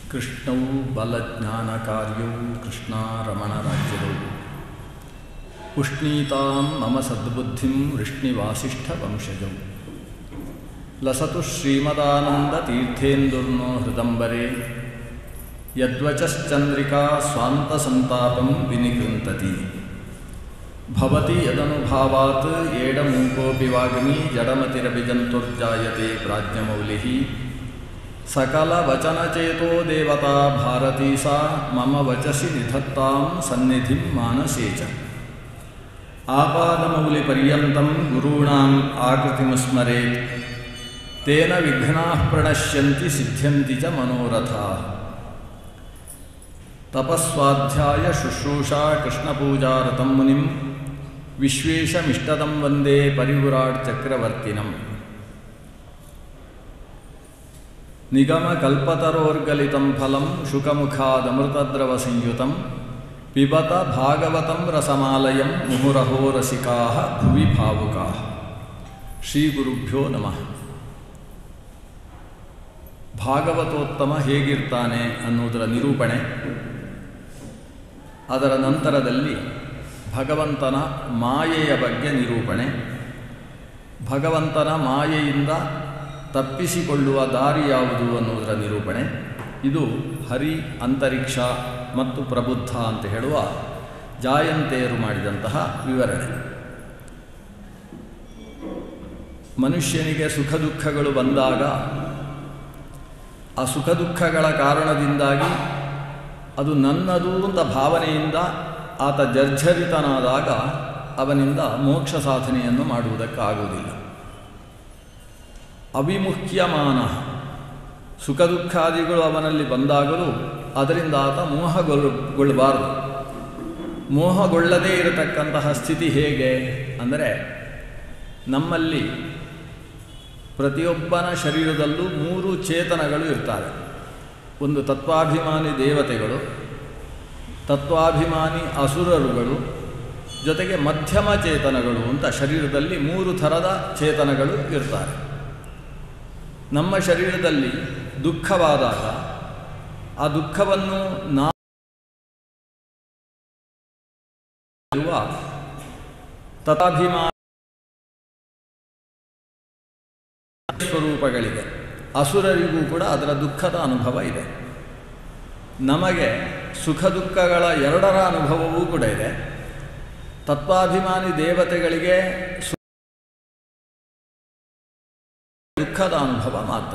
ಕೃಷ್ಣವು ಬಲಜ್ಞಾನಕಾರ್ಯವು ಕೃಷ್ಣಾರಮಣರಾಜ್ಯದವು ಉಷ್ಣೀತಾಂ ಮಮ ಸದ್ಬುದ್ಧಿಂ ವೃಷ್ಣಿವಾಸಿಷ್ಠವಂಶಜೌ ಲಸತು ಶ್ರೀಮದಾನಂದತೀರ್ಥೇಂದುರ್ನೋ ಹೃದಂಬರೆ ಯದ್ವಚಶ್ಚಂದ್ರಿಕಾ ಸ್ವಾಂತಸಂತಾಪಂ ವಿನಿಗೃಂತತಿ ಭವತಿ ಯದನುಭಾವಾತ್ ಏಡಮೂಕೋಪಿ ವಾಗ್ಮಿ ಜಡಮತಿರಭಿಜಂತುರ್ಜಾಯತೆ ಪ್ರಾಜ್ಞಮೌಲಿಃ सकलवचनचेतो देवता भारती सा मम वचसि निधत्तां सन्निधिं मानसे च आपादमौलिपर्यन्तं गुरूणाम् आकृतिमुस्मरेत् तेन विघ्नाः प्रणश्यन्ति सिद्ध्यन्ति च मनोरथाः तपस्वाध्याय शुश्रूषा कृष्णपूजारतं मुनिं विश्वेशमिष्टदं वन्दे परिव्राट् चक्रवर्तिनम् निगमकल्पतरोर्गलितं फलं शुकमुखादमृतद्रवसंयुतं पिबत भागवतं रसमालयं मुहुरहो रसिकाः भुवि भावुकाः ಶ್ರೀಗುರುಭ್ಯೋ ನಮಃ ಭಾಗವತೋತ್ತಮ ಹೇಗಿರ್ತಾನೆ ಅನ್ನುವುದರ ನಿರೂಪಣೆ ಅದರ ನಂತರದಲ್ಲಿ ಭಗವಂತನ ಮಾಯೆಯ ಬಗ್ಗೆ ನಿರೂಪಣೆ ಭಗವಂತನ ಮಾಯೆಯಿಂದ ತಪ್ಪಿಸಿಕೊಳ್ಳುವ ದಾರಿ ಯಾವುದು ಅನ್ನುವುದರ ನಿರೂಪಣೆ ಇದು ಹರಿ ಅಂತರಿಕ್ಷ ಮತ್ತು ಪ್ರಬುದ್ಧ ಅಂತ ಹೇಳುವ ಜಾಯಂತೆಯರು ಮಾಡಿದಂತಹ ವಿವರಣೆ ಮನುಷ್ಯನಿಗೆ ಸುಖ ದುಃಖಗಳು ಬಂದಾಗ ಆ ಸುಖ ದುಃಖಗಳ ಕಾರಣದಿಂದಾಗಿ ಅದು ನನ್ನದು ಅಂತ ಭಾವನೆಯಿಂದ ಆತ ಜರ್ಜರಿತನಾದಾಗ ಅವನಿಂದ ಮೋಕ್ಷ ಸಾಧನೆಯನ್ನು ಮಾಡುವುದಕ್ಕಾಗುವುದಿಲ್ಲ ಅವಿಮುಖ್ಯಮಾನ ಸುಖ ದುಃಖಾದಿಗಳು ಅವನಲ್ಲಿ ಬಂದಾಗಲೂ ಅದರಿಂದ ಆತ ಮೋಹಗೊಳ್ಳಬಾರದು ಮೋಹಗೊಳ್ಳದೇ ಇರತಕ್ಕಂತಹ ಸ್ಥಿತಿ ಹೇಗೆ ಅಂದರೆ ನಮ್ಮಲ್ಲಿ ಪ್ರತಿಯೊಬ್ಬನ ಶರೀರದಲ್ಲೂ ಮೂರು ಚೇತನಗಳು ಇರ್ತವೆ ಒಂದು ತತ್ವಾಭಿಮಾನಿ ದೇವತೆಗಳು ತತ್ವಾಭಿಮಾನಿ ಅಸುರರುಗಳು ಜೊತೆಗೆ ಮಧ್ಯಮ ಚೇತನಗಳು ಅಂತ ಶರೀರದಲ್ಲಿ ಮೂರು ಥರದ ಚೇತನಗಳು ಇರ್ತಾರೆ ನಮ್ಮ ಶರೀರದಲ್ಲಿ ದುಃಖವಾದಾಗ ಆ ದುಃಖವನ್ನು ನಾ ತಥಾಭಿಮಾನ ಸ್ವರೂಪಗಳಿದೆ ಅಸುರರಿಗೂ ಕೂಡ ಅದರ ದುಃಖದ ಅನುಭವ ಇದೆ ನಮಗೆ ಸುಖ ದುಃಖಗಳ ಎರಡರ ಅನುಭವವೂ ಕೂಡ ಇದೆ ತತ್ವಾಭಿಮಾನಿ ದೇವತೆಗಳಿಗೆ ದುಃಖದ ಅನುಭವ ಮಾತ್ರ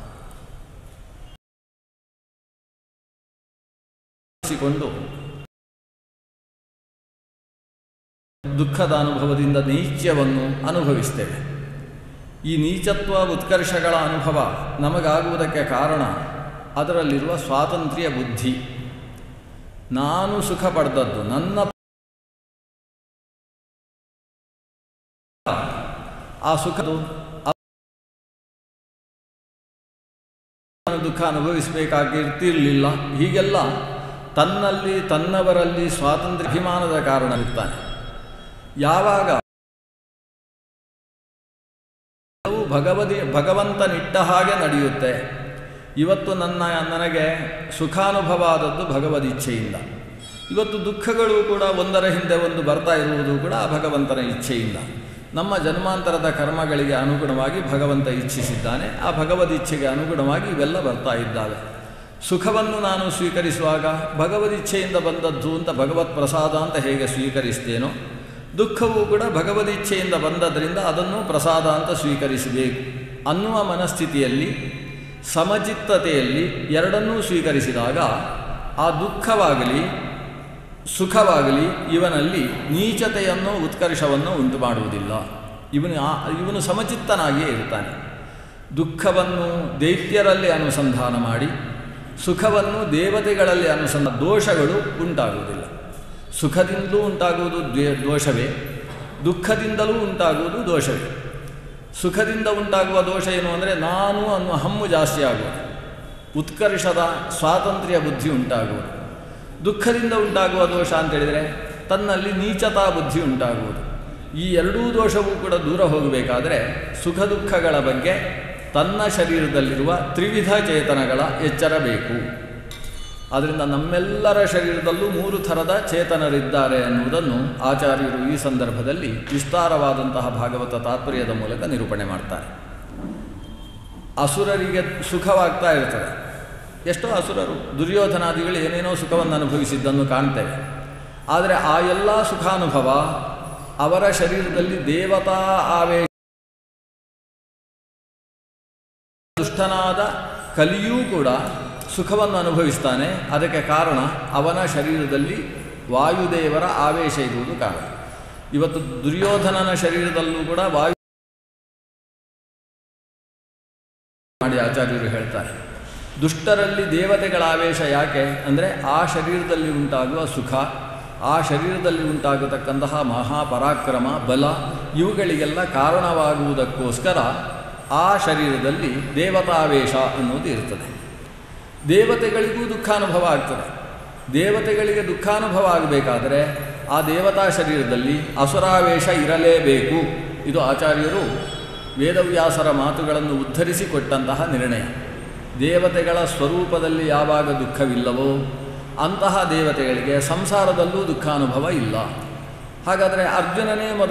ಕೊಂಡು ದುಃಖದ ಅನುಭವದಿಂದ ನೈಚ್ಯವನ್ನು ಅನುಭವಿಸ್ತೇವೆ ಈ ನೀಚತ್ವ ಉತ್ಕರ್ಷಗಳ ಅನುಭವ ನಮಗಾಗುವುದಕ್ಕೆ ಕಾರಣ ಅದರಲ್ಲಿರುವ ಸ್ವಾತಂತ್ರ್ಯ ಬುದ್ಧಿ ನಾನು ಸುಖ ಪಡೆದದ್ದು ನನ್ನ ಆ ಸುಖದು ದುಃಖ ಅನುಭವಿಸಬೇಕಾಗಿರ್ತಿರಲಿಲ್ಲ ಹೀಗೆಲ್ಲ ತನ್ನಲ್ಲಿ ತನ್ನವರಲ್ಲಿ ಸ್ವಾತಂತ್ರ್ಯ ಅಭಿಮಾನದ ಕಾರಣ ಇರ್ತಾನೆ ಯಾವಾಗ ಭಗವದಿ ಭಗವಂತನಿಟ್ಟ ಹಾಗೆ ನಡೆಯುತ್ತೆ ಇವತ್ತು ನನ್ನ ನನಗೆ ಸುಖಾನುಭವ ಆದದ್ದು ಭಗವದಿಚ್ಛೆಯಿಂದ ಇವತ್ತು ದುಃಖಗಳು ಕೂಡ ಒಂದರ ಹಿಂದೆ ಒಂದು ಬರ್ತಾ ಇರುವುದು ಕೂಡ ಆ ಭಗವಂತನ ಇಚ್ಛೆಯಿಂದ ನಮ್ಮ ಜನ್ಮಾಂತರದ ಕರ್ಮಗಳಿಗೆ ಅನುಗುಣವಾಗಿ ಭಗವಂತ ಇಚ್ಛಿಸಿದ್ದಾನೆ ಆ ಭಗವದಿಚ್ಛೆಗೆ ಅನುಗುಣವಾಗಿ ಇವೆಲ್ಲ ಬರ್ತಾ ಇದ್ದಾವೆ ಸುಖವನ್ನು ನಾನು ಸ್ವೀಕರಿಸುವಾಗ ಭಗವದಿಚ್ಛೆಯಿಂದ ಬಂದದ್ದು ಅಂತ ಭಗವತ್ ಪ್ರಸಾದ ಅಂತ ಹೇಗೆ ಸ್ವೀಕರಿಸ್ತೇನೋ ದುಃಖವೂ ಕೂಡ ಭಗವದಿಚ್ಛೆಯಿಂದ ಬಂದದ್ರಿಂದ ಅದನ್ನು ಪ್ರಸಾದ ಅಂತ ಸ್ವೀಕರಿಸಬೇಕು ಅನ್ನುವ ಮನಸ್ಥಿತಿಯಲ್ಲಿ ಸಮಚಿತ್ತತೆಯಲ್ಲಿ ಎರಡನ್ನೂ ಸ್ವೀಕರಿಸಿದಾಗ ಆ ದುಃಖವಾಗಲಿ ಸುಖವಾಗಲಿ ಇವನಲ್ಲಿ ನೀಚತೆಯನ್ನು ಉತ್ಕರ್ಷವನ್ನು ಉಂಟು ಮಾಡುವುದಿಲ್ಲ ಇವನು ಇವನು ಸಮಚಿತ್ತನಾಗಿಯೇ ಇರ್ತಾನೆ ದುಃಖವನ್ನು ದೈತ್ಯರಲ್ಲಿ ಅನುಸಂಧಾನ ಮಾಡಿ ಸುಖವನ್ನು ದೇವತೆಗಳಲ್ಲಿ ಅನುಸಂಧಾನ ದೋಷಗಳು ಉಂಟಾಗುವುದಿಲ್ಲ ಸುಖದಿಂದಲೂ ಉಂಟಾಗುವುದು ದ್ವೇ ದೋಷವೇ ದುಃಖದಿಂದಲೂ ಉಂಟಾಗುವುದು ದೋಷವೇ ಸುಖದಿಂದ ಉಂಟಾಗುವ ದೋಷ ಏನು ಅಂದರೆ ನಾನು ಅನ್ನುವ ಹಮ್ಮು ಜಾಸ್ತಿ ಆಗುವುದು ಉತ್ಕರ್ಷದ ಸ್ವಾತಂತ್ರ್ಯ ಬುದ್ಧಿ ಉಂಟಾಗುವುದು ದುಃಖದಿಂದ ಉಂಟಾಗುವ ದೋಷ ಅಂತೇಳಿದರೆ ತನ್ನಲ್ಲಿ ನೀಚತಾ ಬುದ್ಧಿ ಉಂಟಾಗುವುದು ಈ ಎರಡೂ ದೋಷವೂ ಕೂಡ ದೂರ ಹೋಗಬೇಕಾದರೆ ಸುಖ ದುಃಖಗಳ ಬಗ್ಗೆ ತನ್ನ ಶರೀರದಲ್ಲಿರುವ ತ್ರಿವಿಧ ಚೇತನಗಳ ಎಚ್ಚರ ಬೇಕು ಆದ್ದರಿಂದ ನಮ್ಮೆಲ್ಲರ ಶರೀರದಲ್ಲೂ ಮೂರು ಥರದ ಚೇತನರಿದ್ದಾರೆ ಅನ್ನುವುದನ್ನು ಆಚಾರ್ಯರು ಈ ಸಂದರ್ಭದಲ್ಲಿ ವಿಸ್ತಾರವಾದಂತಹ ಭಾಗವತ ತಾತ್ಪರ್ಯದ ಮೂಲಕ ನಿರೂಪಣೆ ಮಾಡ್ತಾರೆ ಅಸುರರಿಗೆ ಸುಖವಾಗ್ತಾ ಇರ್ತದೆ ಎಷ್ಟೋ ಅಸುರರು ದುರ್ಯೋಧನಾದಿಗಳು ಏನೇನೋ ಸುಖವನ್ನು ಅನುಭವಿಸಿದ್ದನ್ನು ಕಾಣ್ತೇವೆ ಆದರೆ ಆ ಎಲ್ಲ ಸುಖಾನುಭವ ಅವರ ಶರೀರದಲ್ಲಿ ದೇವತಾ ಆವೇಶ ದುಷ್ಟನಾದ ಕಲಿಯೂ ಕೂಡ ಸುಖವನ್ನು ಅನುಭವಿಸ್ತಾನೆ ಅದಕ್ಕೆ ಕಾರಣ ಅವನ ಶರೀರದಲ್ಲಿ ವಾಯುದೇವರ ಆವೇಶ ಇರುವುದು ಕಾರಣ ಇವತ್ತು ದುರ್ಯೋಧನನ ಶರೀರದಲ್ಲೂ ಕೂಡ ವಾಯು ಮಾಡಿ ಆಚಾರ್ಯರು ಹೇಳ್ತಾರೆ ದುಷ್ಟರಲ್ಲಿ ದೇವತೆಗಳ ಆವೇಶ ಯಾಕೆ ಅಂದರೆ ಆ ಶರೀರದಲ್ಲಿ ಉಂಟಾಗುವ ಸುಖ ಆ ಶರೀರದಲ್ಲಿ ಉಂಟಾಗತಕ್ಕಂತಹ ಮಹಾಪರಾಕ್ರಮ ಬಲ ಇವುಗಳಿಗೆಲ್ಲ ಕಾರಣವಾಗುವುದಕ್ಕೋಸ್ಕರ ಆ ಶರೀರದಲ್ಲಿ ದೇವತಾವೇಶ ಅನ್ನೋದು ಇರ್ತದೆ ದೇವತೆಗಳಿಗೂ ದುಃಖಾನುಭವ ಆಗ್ತದೆ ದೇವತೆಗಳಿಗೆ ದುಃಖಾನುಭವ ಆಗಬೇಕಾದರೆ ಆ ದೇವತಾ ಶರೀರದಲ್ಲಿ ಅಸುರಾವೇಶ ಇರಲೇಬೇಕು ಇದು ಆಚಾರ್ಯರು ವೇದವ್ಯಾಸರ ಮಾತುಗಳನ್ನು ಉದ್ಧರಿಸಿಕೊಟ್ಟಂತಹ ನಿರ್ಣಯ ದೇವತೆಗಳ ಸ್ವರೂಪದಲ್ಲಿ ಯಾವಾಗ ದುಃಖವಿಲ್ಲವೋ ಅಂತಹ ದೇವತೆಗಳಿಗೆ ಸಂಸಾರದಲ್ಲೂ ದುಃಖಾನುಭವ ಇಲ್ಲ ಹಾಗಾದರೆ ಅರ್ಜುನನೇ ಮೊದಲು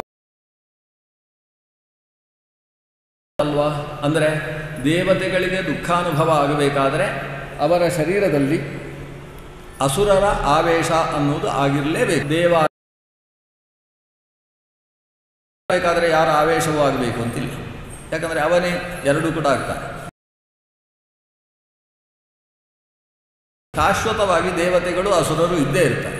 ಅಲ್ವಾ ಅಂದರೆ ದೇವತೆಗಳಿಗೆ ದುಃಖಾನುಭವ ಆಗಬೇಕಾದರೆ ಅವರ ಶರೀರದಲ್ಲಿ ಅಸುರರ ಆವೇಶ ಅನ್ನುವುದು ಆಗಿರಲೇಬೇಕು ದೇವ ಬೇಕಾದರೆ ಯಾರ ಆವೇಶವೂ ಆಗಬೇಕು ಅಂತಿಲ್ಲ ಯಾಕಂದರೆ ಅವನೇ ಎರಡೂ ಕೂಡ ಆಗ್ತಾನೆ ಶಾಶ್ವತವಾಗಿ ದೇವತೆಗಳು ಅಸುರರು ಇದ್ದೇ ಇರ್ತಾರೆ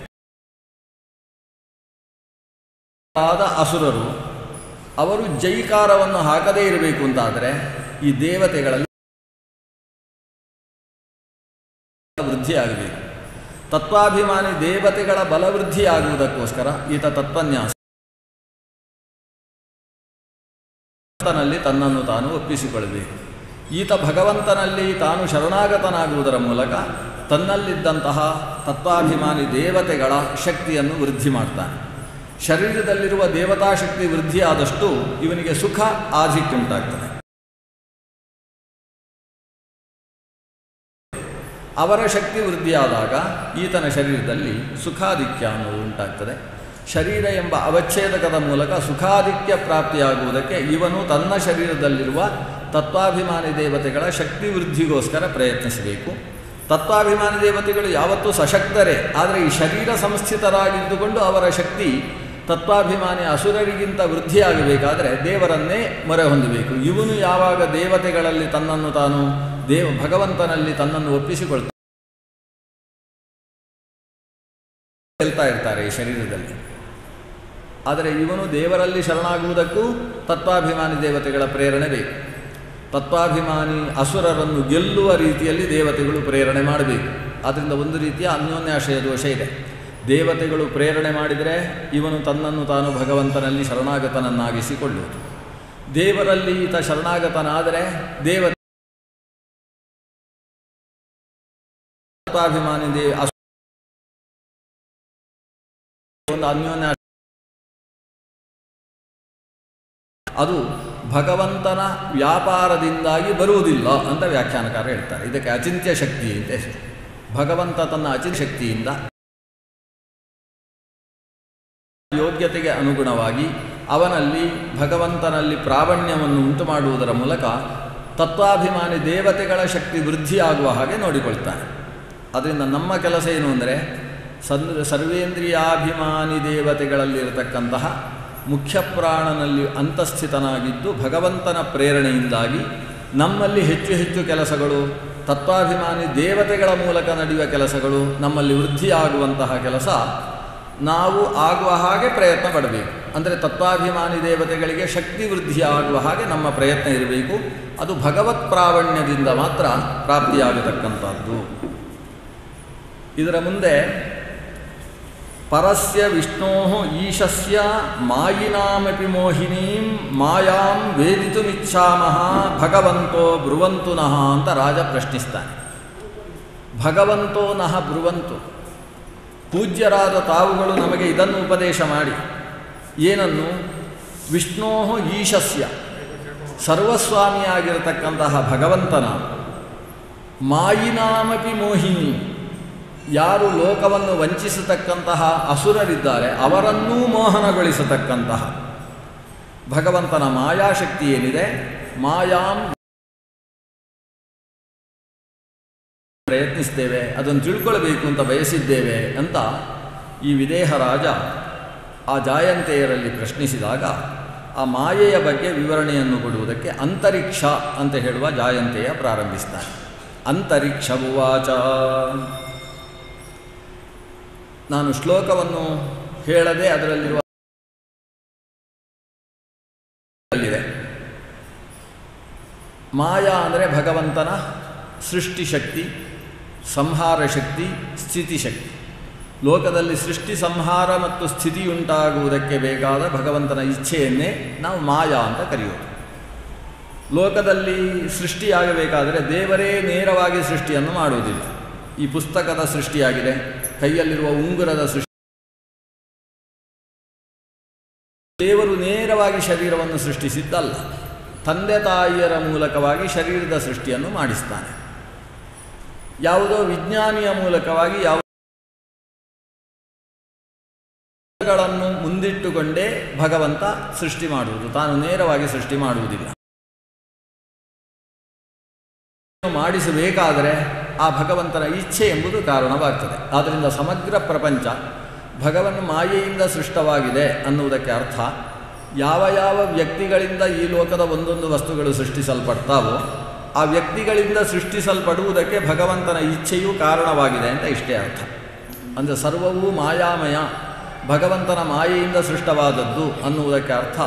ಆದ ಅಸುರರು ಅವರು ಜೈಕಾರವನ್ನು ಹಾಕದೇ ಇರಬೇಕು ಅಂತಾದರೆ ಈ ದೇವತೆಗಳಲ್ಲಿ ವೃದ್ಧಿಯಾಗಬೇಕು ತತ್ವಾಭಿಮಾನಿ ದೇವತೆಗಳ ಬಲವೃದ್ಧಿಯಾಗುವುದಕ್ಕೋಸ್ಕರ ಈತ ತತ್ವನ್ಯಾಸ ಭಗವಂತನಲ್ಲಿ ತನ್ನನ್ನು ತಾನು ಒಪ್ಪಿಸಿಕೊಳ್ಳಬೇಕು ಈತ ಭಗವಂತನಲ್ಲಿ ತಾನು ಶರಣಾಗತನಾಗುವುದರ ಮೂಲಕ ತನ್ನಲ್ಲಿದ್ದಂತಹ ತತ್ವಾಭಿಮಾನಿ ದೇವತೆಗಳ ಶಕ್ತಿಯನ್ನು ವೃದ್ಧಿ ಮಾಡ್ತಾನೆ ಶರೀರದಲ್ಲಿರುವ ದೇವತಾ ಶಕ್ತಿ ವೃದ್ಧಿಯಾದಷ್ಟು ಇವನಿಗೆ ಸುಖ ಆಧಿಕ್ಯ ಉಂಟಾಗ್ತದೆ ಅವರ ಶಕ್ತಿ ವೃದ್ಧಿಯಾದಾಗ ಈತನ ಶರೀರದಲ್ಲಿ ಸುಖಾಧಿಕ್ಯ ಅನ್ನೋದು ಉಂಟಾಗ್ತದೆ ಶರೀರ ಎಂಬ ಅವಚ್ಛೇದಕದ ಮೂಲಕ ಸುಖಾಧಿಕ್ಯ ಪ್ರಾಪ್ತಿಯಾಗುವುದಕ್ಕೆ ಇವನು ತನ್ನ ಶರೀರದಲ್ಲಿರುವ ತತ್ವಾಭಿಮಾನಿ ದೇವತೆಗಳ ಶಕ್ತಿ ವೃದ್ಧಿಗೋಸ್ಕರ ಪ್ರಯತ್ನಿಸಬೇಕು ತತ್ವಾಭಿಮಾನಿ ದೇವತೆಗಳು ಯಾವತ್ತೂ ಸಶಕ್ತರೇ ಆದರೆ ಈ ಶರೀರ ಸಂಸ್ಥಿತರಾಗಿದ್ದುಕೊಂಡು ಅವರ ಶಕ್ತಿ ತತ್ವಾಭಿಮಾನಿ ಅಸುರರಿಗಿಂತ ವೃದ್ಧಿಯಾಗಬೇಕಾದರೆ ದೇವರನ್ನೇ ಮೊರೆ ಹೊಂದಬೇಕು ಇವನು ಯಾವಾಗ ದೇವತೆಗಳಲ್ಲಿ ತನ್ನನ್ನು ತಾನು ದೇವ ಭಗವಂತನಲ್ಲಿ ತನ್ನನ್ನು ಒಪ್ಪಿಸಿಕೊಳ್ತಾ ಹೇಳ್ತಾ ಇರ್ತಾರೆ ಈ ಶರೀರದಲ್ಲಿ ಆದರೆ ಇವನು ದೇವರಲ್ಲಿ ಶರಣಾಗುವುದಕ್ಕೂ ತತ್ವಾಭಿಮಾನಿ ದೇವತೆಗಳ ಪ್ರೇರಣೆ ಬೇಕು ತತ್ವಾಭಿಮಾನಿ ಅಸುರರನ್ನು ಗೆಲ್ಲುವ ರೀತಿಯಲ್ಲಿ ದೇವತೆಗಳು ಪ್ರೇರಣೆ ಮಾಡಬೇಕು ಆದ್ದರಿಂದ ಒಂದು ರೀತಿಯ ಅನ್ಯೋನ್ಯಾಶ್ರಯ ದೋಷ ಇದೆ ದೇವತೆಗಳು ಪ್ರೇರಣೆ ಮಾಡಿದರೆ ಇವನು ತನ್ನನ್ನು ತಾನು ಭಗವಂತನಲ್ಲಿ ಶರಣಾಗತನನ್ನಾಗಿಸಿಕೊಳ್ಳುವುದು ದೇವರಲ್ಲಿ ಈತ ಶರಣಾಗತನಾದರೆ ದೇವ ತತ್ವಾಭಿಮಾನಿ ದೇ ಅಸು ಒಂದು ಅನ್ಯೋನ್ಯ ಅದು ಭಗವಂತನ ವ್ಯಾಪಾರದಿಂದಾಗಿ ಬರುವುದಿಲ್ಲ ಅಂತ ವ್ಯಾಖ್ಯಾನಕಾರ ಹೇಳ್ತಾರೆ ಇದಕ್ಕೆ ಅಚಿಂತ್ಯ ಶಕ್ತಿ ಅಂತ ಹೆಸರು ಭಗವಂತ ತನ್ನ ಅಚಿಂತ್ಯ ಶಕ್ತಿಯಿಂದ ಯೋಗ್ಯತೆಗೆ ಅನುಗುಣವಾಗಿ ಅವನಲ್ಲಿ ಭಗವಂತನಲ್ಲಿ ಪ್ರಾವಣ್ಯವನ್ನು ಉಂಟು ಮಾಡುವುದರ ಮೂಲಕ ತತ್ವಾಭಿಮಾನಿ ದೇವತೆಗಳ ಶಕ್ತಿ ವೃದ್ಧಿಯಾಗುವ ಹಾಗೆ ನೋಡಿಕೊಳ್ತಾನೆ ಅದರಿಂದ ನಮ್ಮ ಕೆಲಸ ಏನು ಅಂದರೆ ಸನ್ ಸರ್ವೇಂದ್ರಿಯಾಭಿಮಾನಿ ದೇವತೆಗಳಲ್ಲಿರತಕ್ಕಂತಹ ಮುಖ್ಯ ಪ್ರಾಣನಲ್ಲಿ ಅಂತಸ್ಥಿತನಾಗಿದ್ದು ಭಗವಂತನ ಪ್ರೇರಣೆಯಿಂದಾಗಿ ನಮ್ಮಲ್ಲಿ ಹೆಚ್ಚು ಹೆಚ್ಚು ಕೆಲಸಗಳು ತತ್ವಾಭಿಮಾನಿ ದೇವತೆಗಳ ಮೂಲಕ ನಡೆಯುವ ಕೆಲಸಗಳು ನಮ್ಮಲ್ಲಿ ವೃದ್ಧಿಯಾಗುವಂತಹ ಕೆಲಸ ನಾವು ಆಗುವ ಹಾಗೆ ಪ್ರಯತ್ನ ಪಡಬೇಕು ಅಂದರೆ ತತ್ವಾಭಿಮಾನಿ ದೇವತೆಗಳಿಗೆ ಶಕ್ತಿ ವೃದ್ಧಿಯಾಗುವ ಹಾಗೆ ನಮ್ಮ ಪ್ರಯತ್ನ ಇರಬೇಕು ಅದು ಭಗವತ್ ಪ್ರಾವಣ್ಯದಿಂದ ಮಾತ್ರ ಪ್ರಾಪ್ತಿಯಾಗತಕ್ಕಂಥದ್ದು ಇದರ ಮುಂದೆ ಪರಸ್ಯ ವಿಷ್ಣೋ ಈಶಸ್ಯ ಮಾಯಿನಾಮಪಿ ಮೋಹಿನೀಂ ಮಾಯಾಂ ವೇದಿತುಮಿಚ್ಛಾಮಹ ಭಗವಂತೋ ಬ್ರುವಂತು ನಃ ಅಂತ ರಾಜ ಪ್ರಶ್ನಿಸ್ತಾನೆ ಭಗವಂತೋ ನಃ ಬ್ರುವಂತು ಪೂಜ್ಯರಾದ ತಾವುಗಳು ನಮಗೆ ಇದನ್ನು ಉಪದೇಶ ಮಾಡಿ ಏನನ್ನು ವಿಷ್ಣೋ ಈಶಸ್ಯ ಸರ್ವಸ್ವಾಮಿಯಾಗಿರತಕ್ಕಂತಹ ಭಗವಂತನ ಮಾಯಿನಾಮಪಿ ಮೋಹಿನಿ ಯಾರು ಲೋಕವನ್ನು ವಂಚಿಸತಕ್ಕಂತಹ ಅಸುರರಿದ್ದಾರೆ ಅವರನ್ನೂ ಮೋಹನಗೊಳಿಸತಕ್ಕಂತಹ ಭಗವಂತನ ಮಾಯಾಶಕ್ತಿ ಏನಿದೆ ಮಾಯಾಂ ಪ್ರಯತ್ನಿಸ್ತೇವೆ ಅದನ್ನು ತಿಳ್ಕೊಳ್ಬೇಕು ಅಂತ ಬಯಸಿದ್ದೇವೆ ಅಂತ ಈ ವಿದೇಹ ರಾಜ ಆ ಜಾಯಂತೆಯರಲ್ಲಿ ಪ್ರಶ್ನಿಸಿದಾಗ ಆ ಮಾಯೆಯ ಬಗ್ಗೆ ವಿವರಣೆಯನ್ನು ಕೊಡುವುದಕ್ಕೆ ಅಂತರಿಕ್ಷ ಅಂತ ಹೇಳುವ ಜಾಯಂತೆಯ ಪ್ರಾರಂಭಿಸ್ತಾನೆ ಅಂತರಿಕ್ಷವುವಾಚ ನಾನು ಶ್ಲೋಕವನ್ನು ಹೇಳದೆ ಅದರಲ್ಲಿರುವ ಅಲ್ಲಿದೆ ಮಾಯಾ ಅಂದರೆ ಭಗವಂತನ ಸೃಷ್ಟಿಶಕ್ತಿ ಸಂಹಾರ ಶಕ್ತಿ ಸ್ಥಿತಿಶಕ್ತಿ ಲೋಕದಲ್ಲಿ ಸೃಷ್ಟಿ ಸಂಹಾರ ಮತ್ತು ಸ್ಥಿತಿಯುಂಟಾಗುವುದಕ್ಕೆ ಬೇಕಾದ ಭಗವಂತನ ಇಚ್ಛೆಯನ್ನೇ ನಾವು ಮಾಯಾ ಅಂತ ಕರೆಯೋದು ಲೋಕದಲ್ಲಿ ಸೃಷ್ಟಿಯಾಗಬೇಕಾದರೆ ದೇವರೇ ನೇರವಾಗಿ ಸೃಷ್ಟಿಯನ್ನು ಮಾಡುವುದಿಲ್ಲ ಈ ಪುಸ್ತಕದ ಸೃಷ್ಟಿಯಾಗಿದೆ ಕೈಯಲ್ಲಿರುವ ಉಂಗುರದ ಸೃಷ್ಟಿ ದೇವರು ನೇರವಾಗಿ ಶರೀರವನ್ನು ಸೃಷ್ಟಿಸಿದ್ದಲ್ಲ ತಂದೆ ತಾಯಿಯರ ಮೂಲಕವಾಗಿ ಶರೀರದ ಸೃಷ್ಟಿಯನ್ನು ಮಾಡಿಸ್ತಾನೆ ಯಾವುದೋ ವಿಜ್ಞಾನಿಯ ಮೂಲಕವಾಗಿ ಯಾವ ಗಳನ್ನು ಮುಂದಿಟ್ಟುಕೊಂಡೇ ಭಗವಂತ ಸೃಷ್ಟಿ ಮಾಡುವುದು ತಾನು ನೇರವಾಗಿ ಸೃಷ್ಟಿ ಮಾಡುವುದಿಲ್ಲ ಮಾಡಿಸಬೇಕಾದರೆ ಆ ಭಗವಂತನ ಇಚ್ಛೆ ಎಂಬುದು ಕಾರಣವಾಗ್ತದೆ ಆದ್ದರಿಂದ ಸಮಗ್ರ ಪ್ರಪಂಚ ಭಗವನ್ ಮಾಯೆಯಿಂದ ಸೃಷ್ಟವಾಗಿದೆ ಅನ್ನುವುದಕ್ಕೆ ಅರ್ಥ ಯಾವ ಯಾವ ವ್ಯಕ್ತಿಗಳಿಂದ ಈ ಲೋಕದ ಒಂದೊಂದು ವಸ್ತುಗಳು ಸೃಷ್ಟಿಸಲ್ಪಡ್ತಾವೋ ಆ ವ್ಯಕ್ತಿಗಳಿಂದ ಸೃಷ್ಟಿಸಲ್ಪಡುವುದಕ್ಕೆ ಭಗವಂತನ ಇಚ್ಛೆಯೂ ಕಾರಣವಾಗಿದೆ ಅಂತ ಇಷ್ಟೇ ಅರ್ಥ ಅಂದರೆ ಸರ್ವವೂ ಮಾಯಾಮಯ ಭಗವಂತನ ಮಾಯೆಯಿಂದ ಸೃಷ್ಟವಾದದ್ದು ಅನ್ನುವುದಕ್ಕೆ ಅರ್ಥ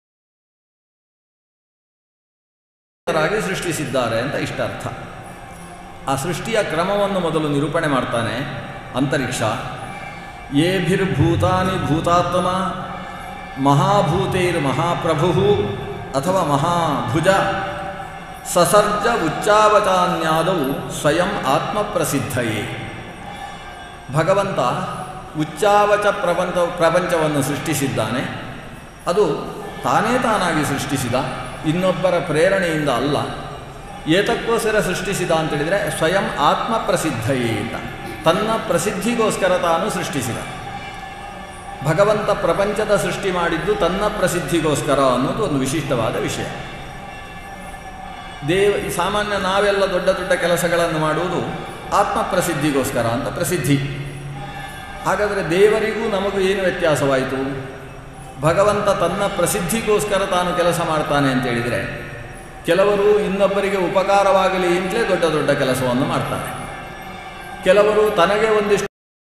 ರಾಗಿ ಸೃಷ್ಟಿಸಿದ್ದಾರೆ ಅಂತ ಇಷ್ಟ ಅರ್ಥ ಆ ಸೃಷ್ಟಿಯ ಕ್ರಮವನ್ನು ಮೊದಲು ನಿರೂಪಣೆ ಮಾಡ್ತಾನೆ ಅಂತರಿಕ್ಷ ಏಭಿರ್ಭೂತಾನಿ ಭೂತಾತ್ಮ ಮಹಾಭೂತೈರ್ ಮಹಾಪ್ರಭು ಅಥವಾ ಮಹಾಭುಜ ಸಸರ್ಜ ಉಚ್ಚಾವಚಾನ್ಯಾದವು ಸ್ವಯಂ ಆತ್ಮಪ್ರಸಿದ್ಧಯೇ ಭಗವಂತ ಉಚ್ಚಾವಚ ಪ್ರಪಂಚ ಪ್ರಪಂಚವನ್ನು ಸೃಷ್ಟಿಸಿದ್ದಾನೆ ಅದು ತಾನೇ ತಾನಾಗಿ ಸೃಷ್ಟಿಸಿದ ಇನ್ನೊಬ್ಬರ ಪ್ರೇರಣೆಯಿಂದ ಅಲ್ಲ ಏತಕ್ಕೋಸ್ಕರ ಸೃಷ್ಟಿಸಿದ ಅಂತೇಳಿದರೆ ಸ್ವಯಂ ಆತ್ಮ ಪ್ರಸಿದ್ಧಯೇ ಅಂತ ತನ್ನ ಪ್ರಸಿದ್ಧಿಗೋಸ್ಕರ ತಾನು ಸೃಷ್ಟಿಸಿದ ಭಗವಂತ ಪ್ರಪಂಚದ ಸೃಷ್ಟಿ ಮಾಡಿದ್ದು ತನ್ನ ಪ್ರಸಿದ್ಧಿಗೋಸ್ಕರ ಅನ್ನೋದು ಒಂದು ವಿಶಿಷ್ಟವಾದ ವಿಷಯ ದೇವ ಸಾಮಾನ್ಯ ನಾವೆಲ್ಲ ದೊಡ್ಡ ದೊಡ್ಡ ಕೆಲಸಗಳನ್ನು ಮಾಡುವುದು ಆತ್ಮ ಪ್ರಸಿದ್ಧಿಗೋಸ್ಕರ ಅಂತ ಪ್ರಸಿದ್ಧಿ ಹಾಗಾದರೆ ದೇವರಿಗೂ ನಮಗೂ ಏನು ವ್ಯತ್ಯಾಸವಾಯಿತು ಭಗವಂತ ತನ್ನ ಪ್ರಸಿದ್ಧಿಗೋಸ್ಕರ ತಾನು ಕೆಲಸ ಮಾಡ್ತಾನೆ ಅಂತ ಹೇಳಿದರೆ ಕೆಲವರು ಇನ್ನೊಬ್ಬರಿಗೆ ಉಪಕಾರವಾಗಲಿ ಅಂತಲೇ ದೊಡ್ಡ ದೊಡ್ಡ ಕೆಲಸವನ್ನು ಮಾಡ್ತಾರೆ ಕೆಲವರು ತನಗೆ ಒಂದಿಷ್ಟು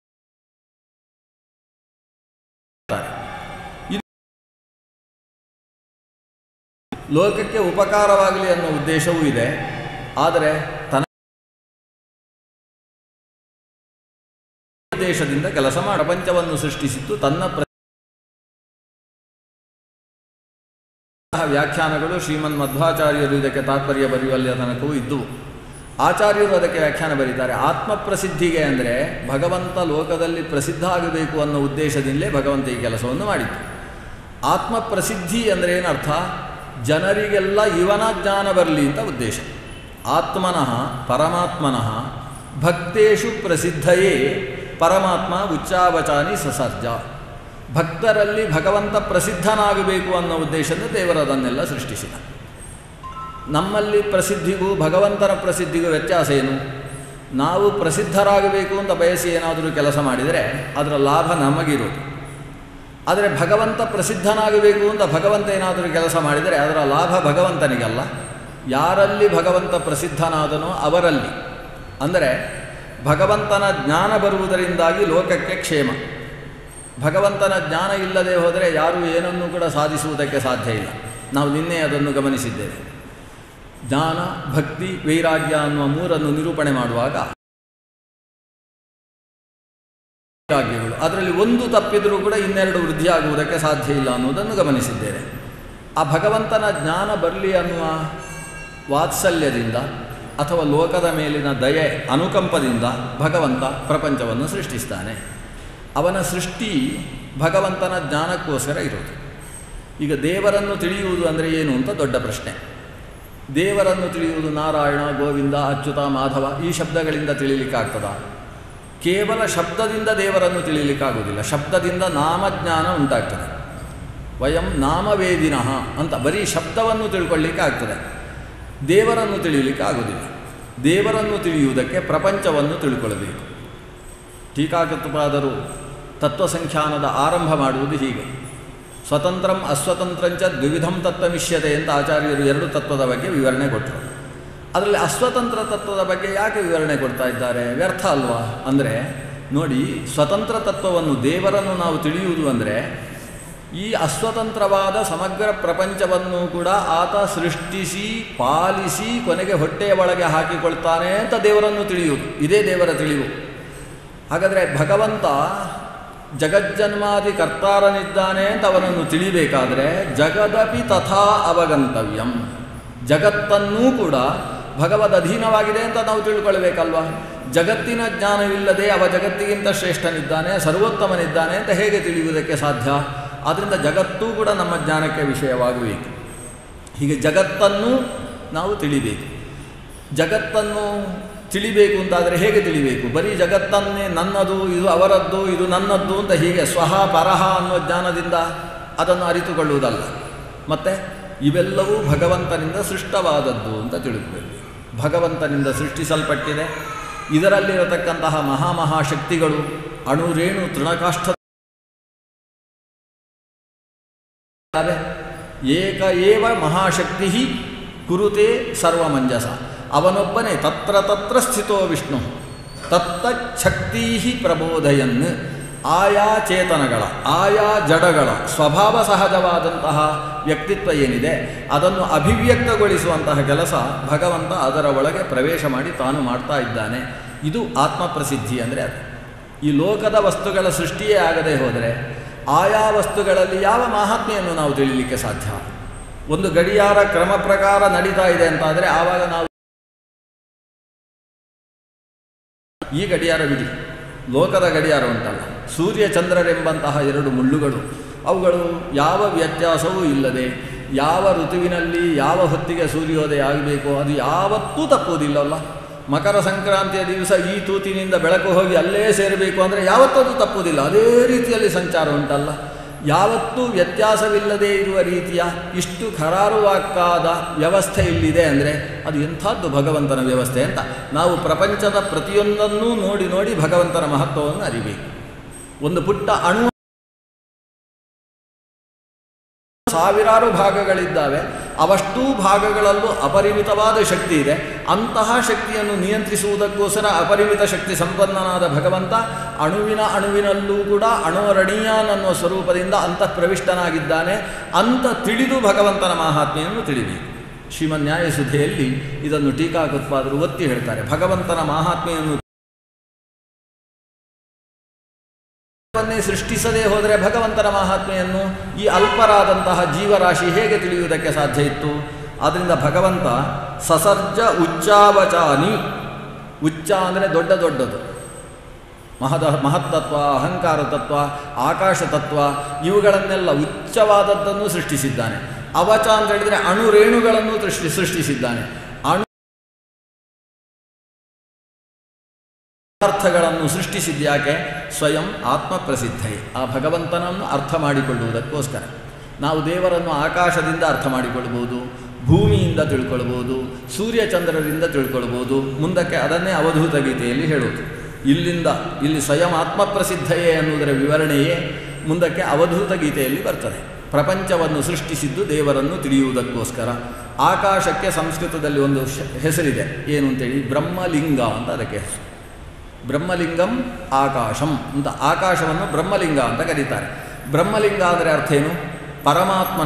ಲೋಕಕ್ಕೆ ಉಪಕಾರವಾಗಲಿ ಅನ್ನೋ ಉದ್ದೇಶವೂ ಇದೆ ಆದರೆ ತನ್ನ ಉದ್ದೇಶದಿಂದ ಕೆಲಸ ಮಾಡ ಪ್ರಪಂಚವನ್ನು ಸೃಷ್ಟಿಸಿದ್ದು ತನ್ನ ಪ್ರ ವ್ಯಾಖ್ಯಾನಗಳು ಶ್ರೀಮನ್ ಮಧ್ವಾಚಾರ್ಯರು ಇದಕ್ಕೆ ತಾತ್ಪರ್ಯ ಬರೆಯುವಲ್ಲಿ ತನಕವೂ ಇದ್ದುವು ಆಚಾರ್ಯರು ಅದಕ್ಕೆ ವ್ಯಾಖ್ಯಾನ ಬರೀತಾರೆ ಆತ್ಮ ಪ್ರಸಿದ್ಧಿಗೆ ಅಂದರೆ ಭಗವಂತ ಲೋಕದಲ್ಲಿ ಪ್ರಸಿದ್ಧ ಆಗಬೇಕು ಅನ್ನೋ ಉದ್ದೇಶದಿಂದಲೇ ಭಗವಂತ ಈ ಕೆಲಸವನ್ನು ಮಾಡಿದ್ದು ಆತ್ಮ ಪ್ರಸಿದ್ಧಿ ಅಂದರೆ ಏನರ್ಥ ಜನರಿಗೆಲ್ಲ ಇವನ ಜ್ಞಾನ ಬರಲಿ ಅಂತ ಉದ್ದೇಶ ಆತ್ಮನಃ ಪರಮಾತ್ಮನಃ ಭಕ್ತೇಶು ಪ್ರಸಿದ್ಧಯೇ ಪರಮಾತ್ಮ ಉಚ್ಚಾವಚಾನಿ ಸಸರ್ಜ ಭಕ್ತರಲ್ಲಿ ಭಗವಂತ ಪ್ರಸಿದ್ಧನಾಗಬೇಕು ಅನ್ನೋ ಉದ್ದೇಶದಿಂದ ದೇವರದನ್ನೆಲ್ಲ ಸೃಷ್ಟಿಸಿದ ನಮ್ಮಲ್ಲಿ ಪ್ರಸಿದ್ಧಿಗೂ ಭಗವಂತನ ಪ್ರಸಿದ್ಧಿಗೂ ವ್ಯತ್ಯಾಸ ಏನು ನಾವು ಪ್ರಸಿದ್ಧರಾಗಬೇಕು ಅಂತ ಬಯಸಿ ಏನಾದರೂ ಕೆಲಸ ಮಾಡಿದರೆ ಅದರ ಲಾಭ ನಮಗಿರೋದು ಆದರೆ ಭಗವಂತ ಪ್ರಸಿದ್ಧನಾಗಬೇಕು ಅಂತ ಭಗವಂತ ಏನಾದರೂ ಕೆಲಸ ಮಾಡಿದರೆ ಅದರ ಲಾಭ ಭಗವಂತನಿಗಲ್ಲ ಯಾರಲ್ಲಿ ಭಗವಂತ ಪ್ರಸಿದ್ಧನಾದನೋ ಅವರಲ್ಲಿ ಅಂದರೆ ಭಗವಂತನ ಜ್ಞಾನ ಬರುವುದರಿಂದಾಗಿ ಲೋಕಕ್ಕೆ ಕ್ಷೇಮ ಭಗವಂತನ ಜ್ಞಾನ ಇಲ್ಲದೆ ಹೋದರೆ ಯಾರೂ ಏನನ್ನೂ ಕೂಡ ಸಾಧಿಸುವುದಕ್ಕೆ ಸಾಧ್ಯ ಇಲ್ಲ ನಾವು ನಿನ್ನೆ ಅದನ್ನು ಗಮನಿಸಿದ್ದೇವೆ ಜ್ಞಾನ ಭಕ್ತಿ ವೈರಾಗ್ಯ ಅನ್ನುವ ಮೂರನ್ನು ನಿರೂಪಣೆ ಮಾಡುವಾಗ ವೈರಾಗ್ಯಗಳು ಅದರಲ್ಲಿ ಒಂದು ತಪ್ಪಿದರೂ ಕೂಡ ಇನ್ನೆರಡು ವೃದ್ಧಿಯಾಗುವುದಕ್ಕೆ ಸಾಧ್ಯ ಇಲ್ಲ ಅನ್ನುವುದನ್ನು ಗಮನಿಸಿದ್ದೇವೆ ಆ ಭಗವಂತನ ಜ್ಞಾನ ಬರಲಿ ಅನ್ನುವ ವಾತ್ಸಲ್ಯದಿಂದ ಅಥವಾ ಲೋಕದ ಮೇಲಿನ ದಯೆ ಅನುಕಂಪದಿಂದ ಭಗವಂತ ಪ್ರಪಂಚವನ್ನು ಸೃಷ್ಟಿಸ್ತಾನೆ ಅವನ ಸೃಷ್ಟಿ ಭಗವಂತನ ಜ್ಞಾನಕ್ಕೋಸ್ಕರ ಇರೋದು ಈಗ ದೇವರನ್ನು ತಿಳಿಯುವುದು ಅಂದರೆ ಏನು ಅಂತ ದೊಡ್ಡ ಪ್ರಶ್ನೆ ದೇವರನ್ನು ತಿಳಿಯುವುದು ನಾರಾಯಣ ಗೋವಿಂದ ಅಚ್ಯುತ ಮಾಧವ ಈ ಶಬ್ದಗಳಿಂದ ತಿಳಿಲಿಕ್ಕಾಗ್ತದ ಕೇವಲ ಶಬ್ದದಿಂದ ದೇವರನ್ನು ತಿಳಿಯಲಿಕ್ಕಾಗೋದಿಲ್ಲ ಶಬ್ದದಿಂದ ನಾಮಜ್ಞಾನ ಉಂಟಾಗ್ತದೆ ವಯಂ ನಾಮವೇದಿನಃ ಅಂತ ಬರೀ ಶಬ್ದವನ್ನು ತಿಳ್ಕೊಳ್ಳಿಕ್ಕೆ ಆಗ್ತದೆ ದೇವರನ್ನು ತಿಳಿಯಲಿಕ್ಕೆ ಆಗೋದಿಲ್ಲ ದೇವರನ್ನು ತಿಳಿಯುವುದಕ್ಕೆ ಪ್ರಪಂಚವನ್ನು ತಿಳ್ಕೊಳ್ಳಬೇಕು ಟೀಕಾಕೃತಪಾದರು ತತ್ವಸಂಖ್ಯಾನದ ಆರಂಭ ಮಾಡುವುದು ಹೀಗೆ ಸ್ವತಂತ್ರಂ ಅಸ್ವತಂತ್ರಂಚ ದ್ವಿವಿಧಂ ತತ್ವಮಿಷ್ಯತೆ ಅಂತ ಆಚಾರ್ಯರು ಎರಡು ತತ್ವದ ಬಗ್ಗೆ ವಿವರಣೆ ಕೊಟ್ಟರು ಅದರಲ್ಲಿ ಅಸ್ವತಂತ್ರ ತತ್ವದ ಬಗ್ಗೆ ಯಾಕೆ ವಿವರಣೆ ಕೊಡ್ತಾ ಇದ್ದಾರೆ ವ್ಯರ್ಥ ಅಲ್ವಾ ಅಂದರೆ ನೋಡಿ ಸ್ವತಂತ್ರ ತತ್ವವನ್ನು ದೇವರನ್ನು ನಾವು ತಿಳಿಯುವುದು ಅಂದರೆ ಈ ಅಸ್ವತಂತ್ರವಾದ ಸಮಗ್ರ ಪ್ರಪಂಚವನ್ನು ಕೂಡ ಆತ ಸೃಷ್ಟಿಸಿ ಪಾಲಿಸಿ ಕೊನೆಗೆ ಹೊಟ್ಟೆಯ ಒಳಗೆ ಹಾಕಿಕೊಳ್ತಾನೆ ಅಂತ ದೇವರನ್ನು ತಿಳಿಯುವುದು ಇದೇ ದೇವರ ತಿಳಿವು ಹಾಗಾದರೆ ಭಗವಂತ ಜಗಜ್ಜನ್ಮಾದಿ ಕರ್ತಾರನಿದ್ದಾನೆ ಅಂತ ಅವನನ್ನು ತಿಳಿಬೇಕಾದರೆ ಜಗದಪಿ ತಥಾ ಅವಗಂತವ್ಯಂ ಜಗತ್ತನ್ನೂ ಕೂಡ ಭಗವದ್ ಅಧೀನವಾಗಿದೆ ಅಂತ ನಾವು ತಿಳ್ಕೊಳ್ಬೇಕಲ್ವ ಜಗತ್ತಿನ ಜ್ಞಾನವಿಲ್ಲದೆ ಅವ ಜಗತ್ತಿಗಿಂತ ಶ್ರೇಷ್ಠನಿದ್ದಾನೆ ಸರ್ವೋತ್ತಮನಿದ್ದಾನೆ ಅಂತ ಹೇಗೆ ತಿಳಿಯುವುದಕ್ಕೆ ಸಾಧ್ಯ ಆದ್ದರಿಂದ ಜಗತ್ತೂ ಕೂಡ ನಮ್ಮ ಜ್ಞಾನಕ್ಕೆ ವಿಷಯವಾಗಬೇಕು ಹೀಗೆ ಜಗತ್ತನ್ನು ನಾವು ತಿಳಿಬೇಕು ಜಗತ್ತನ್ನು ತಿಳಿಬೇಕು ಅಂತಾದರೆ ಹೇಗೆ ತಿಳಿಬೇಕು ಬರೀ ಜಗತ್ತನ್ನೇ ನನ್ನದು ಇದು ಅವರದ್ದು ಇದು ನನ್ನದ್ದು ಅಂತ ಹೀಗೆ ಸ್ವಹ ಪರಹ ಅನ್ನೋ ಜ್ಞಾನದಿಂದ ಅದನ್ನು ಅರಿತುಕೊಳ್ಳುವುದಲ್ಲ ಮತ್ತು ಇವೆಲ್ಲವೂ ಭಗವಂತನಿಂದ ಸೃಷ್ಟವಾದದ್ದು ಅಂತ ತಿಳ್ಕೊಬೇಕು ಭಗವಂತನಿಂದ ಸೃಷ್ಟಿಸಲ್ಪಟ್ಟಿದೆ ಇದರಲ್ಲಿರತಕ್ಕಂತಹ ಮಹಾಮಹಾಶಕ್ತಿಗಳು ಅಣುರೇಣು ತೃಣಕಾಷ್ಠ ಏಕ ಏವ ಮಹಾಶಕ್ತಿ ಕುರುತೆ ಸರ್ವಮಂಜಸ ಅವನೊಬ್ಬನೇ ತತ್ರ ತತ್ರ ಸ್ಥಿತೋ ವಿಷ್ಣು ತತ್ತಚ್ಛಕ್ತಿ ಪ್ರಬೋಧಯನ್ ಆಯಾ ಚೇತನಗಳ ಆಯಾ ಜಡಗಳ ಸ್ವಭಾವ ಸಹಜವಾದಂತಹ ವ್ಯಕ್ತಿತ್ವ ಏನಿದೆ ಅದನ್ನು ಅಭಿವ್ಯಕ್ತಗೊಳಿಸುವಂತಹ ಕೆಲಸ ಭಗವಂತ ಅದರ ಒಳಗೆ ಪ್ರವೇಶ ಮಾಡಿ ತಾನು ಮಾಡ್ತಾ ಇದ್ದಾನೆ ಇದು ಆತ್ಮಪ್ರಸಿದ್ಧಿ ಅಂದರೆ ಅದು ಈ ಲೋಕದ ವಸ್ತುಗಳ ಸೃಷ್ಟಿಯೇ ಆಗದೆ ಹೋದರೆ ಆಯಾ ವಸ್ತುಗಳಲ್ಲಿ ಯಾವ ಮಹಾತ್ಮೆಯನ್ನು ನಾವು ತಿಳಿಯಲಿಕ್ಕೆ ಸಾಧ್ಯ ಒಂದು ಗಡಿಯಾರ ಕ್ರಮ ಪ್ರಕಾರ ನಡೀತಾ ಇದೆ ಅಂತಾದರೆ ಆವಾಗ ನಾವು ಈ ಗಡಿಯಾರ ಬಿಡಿ ಲೋಕದ ಗಡಿಯಾರ ಉಂಟಲ್ಲ ಸೂರ್ಯ ಚಂದ್ರರೆಂಬಂತಹ ಎರಡು ಮುಳ್ಳುಗಳು ಅವುಗಳು ಯಾವ ವ್ಯತ್ಯಾಸವೂ ಇಲ್ಲದೆ ಯಾವ ಋತುವಿನಲ್ಲಿ ಯಾವ ಹೊತ್ತಿಗೆ ಸೂರ್ಯೋದಯ ಆಗಬೇಕು ಅದು ಯಾವತ್ತೂ ತಪ್ಪುವುದಿಲ್ಲವಲ್ಲ ಮಕರ ಸಂಕ್ರಾಂತಿಯ ದಿವಸ ಈ ತೂತಿನಿಂದ ಬೆಳಕು ಹೋಗಿ ಅಲ್ಲೇ ಸೇರಬೇಕು ಅಂದರೆ ಯಾವತ್ತೂ ತಪ್ಪುವುದಿಲ್ಲ ಅದೇ ರೀತಿಯಲ್ಲಿ ಸಂಚಾರ ಉಂಟಲ್ಲ ಯಾವತ್ತೂ ವ್ಯತ್ಯಾಸವಿಲ್ಲದೆ ಇರುವ ರೀತಿಯ ಇಷ್ಟು ಖರಾರುವಾಕ್ಕಾದ ವ್ಯವಸ್ಥೆ ಇಲ್ಲಿದೆ ಅಂದರೆ ಅದು ಎಂಥದ್ದು ಭಗವಂತನ ವ್ಯವಸ್ಥೆ ಅಂತ ನಾವು ಪ್ರಪಂಚದ ಪ್ರತಿಯೊಂದನ್ನೂ ನೋಡಿ ನೋಡಿ ಭಗವಂತನ ಮಹತ್ವವನ್ನು ಅರಿಬೇಕು ಒಂದು ಪುಟ್ಟ ಅಣು ಸಾವಿರಾರು ಭಾಗಗಳಿದ್ದಾವೆ ಅವಷ್ಟೂ ಭಾಗಗಳಲ್ಲೂ ಅಪರಿಮಿತವಾದ ಶಕ್ತಿ ಇದೆ ಅಂತಹ ಶಕ್ತಿಯನ್ನು ನಿಯಂತ್ರಿಸುವುದಕ್ಕೋಸ್ಕರ ಅಪರಿಮಿತ ಶಕ್ತಿ ಸಂಪನ್ನನಾದ ಭಗವಂತ ಅಣುವಿನ ಅಣುವಿನಲ್ಲೂ ಕೂಡ ಅಣುವರಣೀಯಾನ್ ಅನ್ನುವ ಸ್ವರೂಪದಿಂದ ಅಂತಃಪ್ರವಿಷ್ಟನಾಗಿದ್ದಾನೆ ಅಂತ ತಿಳಿದು ಭಗವಂತನ ಮಹಾತ್ಮೆಯನ್ನು ತಿಳಿಬೇಕು ಶ್ರೀಮನ್ ನ್ಯಾಯಸುಧೆಯಲ್ಲಿ ಇದನ್ನು ಟೀಕಾಕೃತ್ಪಾದರು ಒತ್ತಿ ಹೇಳ್ತಾರೆ ಭಗವಂತನ ಮಹಾತ್ಮೆಯನ್ನು ವನ್ನೇ ಸೃಷ್ಟಿಸದೇ ಹೋದರೆ ಭಗವಂತನ ಮಹಾತ್ಮೆಯನ್ನು ಈ ಅಲ್ಪರಾದಂತಹ ಜೀವರಾಶಿ ಹೇಗೆ ತಿಳಿಯುವುದಕ್ಕೆ ಸಾಧ್ಯ ಇತ್ತು ಆದ್ದರಿಂದ ಭಗವಂತ ಸಸರ್ಜ ಉಚ್ಚಾವಚಾನಿ ಉಚ್ಚ ಅಂದರೆ ದೊಡ್ಡ ದೊಡ್ಡದು ಮಹದ ಮಹತ್ತತ್ವ ಅಹಂಕಾರ ತತ್ವ ಆಕಾಶ ತತ್ವ ಇವುಗಳನ್ನೆಲ್ಲ ಉಚ್ಚವಾದದ್ದನ್ನು ಸೃಷ್ಟಿಸಿದ್ದಾನೆ ಅವಚ ಅಂತ ಹೇಳಿದರೆ ಅಣುರೇಣುಗಳನ್ನು ಸೃಷ್ಟಿ ಸೃಷ್ಟಿಸಿದ್ದಾನೆ ಅಣು ಅರ್ಥಗಳನ್ನು ಸೃಷ್ಟಿಸಿದ್ಯಾಕೆ ಸ್ವಯಂ ಆತ್ಮಪ್ರಸಿದ್ಧೆ ಆ ಭಗವಂತನನ್ನು ಅರ್ಥ ಮಾಡಿಕೊಳ್ಳುವುದಕ್ಕೋಸ್ಕರ ನಾವು ದೇವರನ್ನು ಆಕಾಶದಿಂದ ಅರ್ಥ ಮಾಡಿಕೊಳ್ಬೋದು ಭೂಮಿಯಿಂದ ತಿಳ್ಕೊಳ್ಬೋದು ಸೂರ್ಯಚಂದ್ರರಿಂದ ತಿಳ್ಕೊಳ್ಬೋದು ಮುಂದಕ್ಕೆ ಅದನ್ನೇ ಅವಧೂತ ಗೀತೆಯಲ್ಲಿ ಹೇಳುವುದು ಇಲ್ಲಿಂದ ಇಲ್ಲಿ ಸ್ವಯಂ ಆತ್ಮಪ್ರಸಿದ್ಧಯೇ ಅನ್ನುವುದರ ವಿವರಣೆಯೇ ಮುಂದಕ್ಕೆ ಅವಧೂತ ಗೀತೆಯಲ್ಲಿ ಬರ್ತದೆ ಪ್ರಪಂಚವನ್ನು ಸೃಷ್ಟಿಸಿದ್ದು ದೇವರನ್ನು ತಿಳಿಯುವುದಕ್ಕೋಸ್ಕರ ಆಕಾಶಕ್ಕೆ ಸಂಸ್ಕೃತದಲ್ಲಿ ಒಂದು ಹೆಸರಿದೆ ಏನು ಅಂತೇಳಿ ಬ್ರಹ್ಮಲಿಂಗ ಅಂತ ಅದಕ್ಕೆ ಹೆಸರು ಬ್ರಹ್ಮಲಿಂಗಂ ಆಕಾಶಂ ಅಂತ ಆಕಾಶವನ್ನು ಬ್ರಹ್ಮಲಿಂಗ ಅಂತ ಕರೀತಾರೆ ಬ್ರಹ್ಮಲಿಂಗ ಅಂದರೆ ಅರ್ಥ ಏನು ಪರಮಾತ್ಮ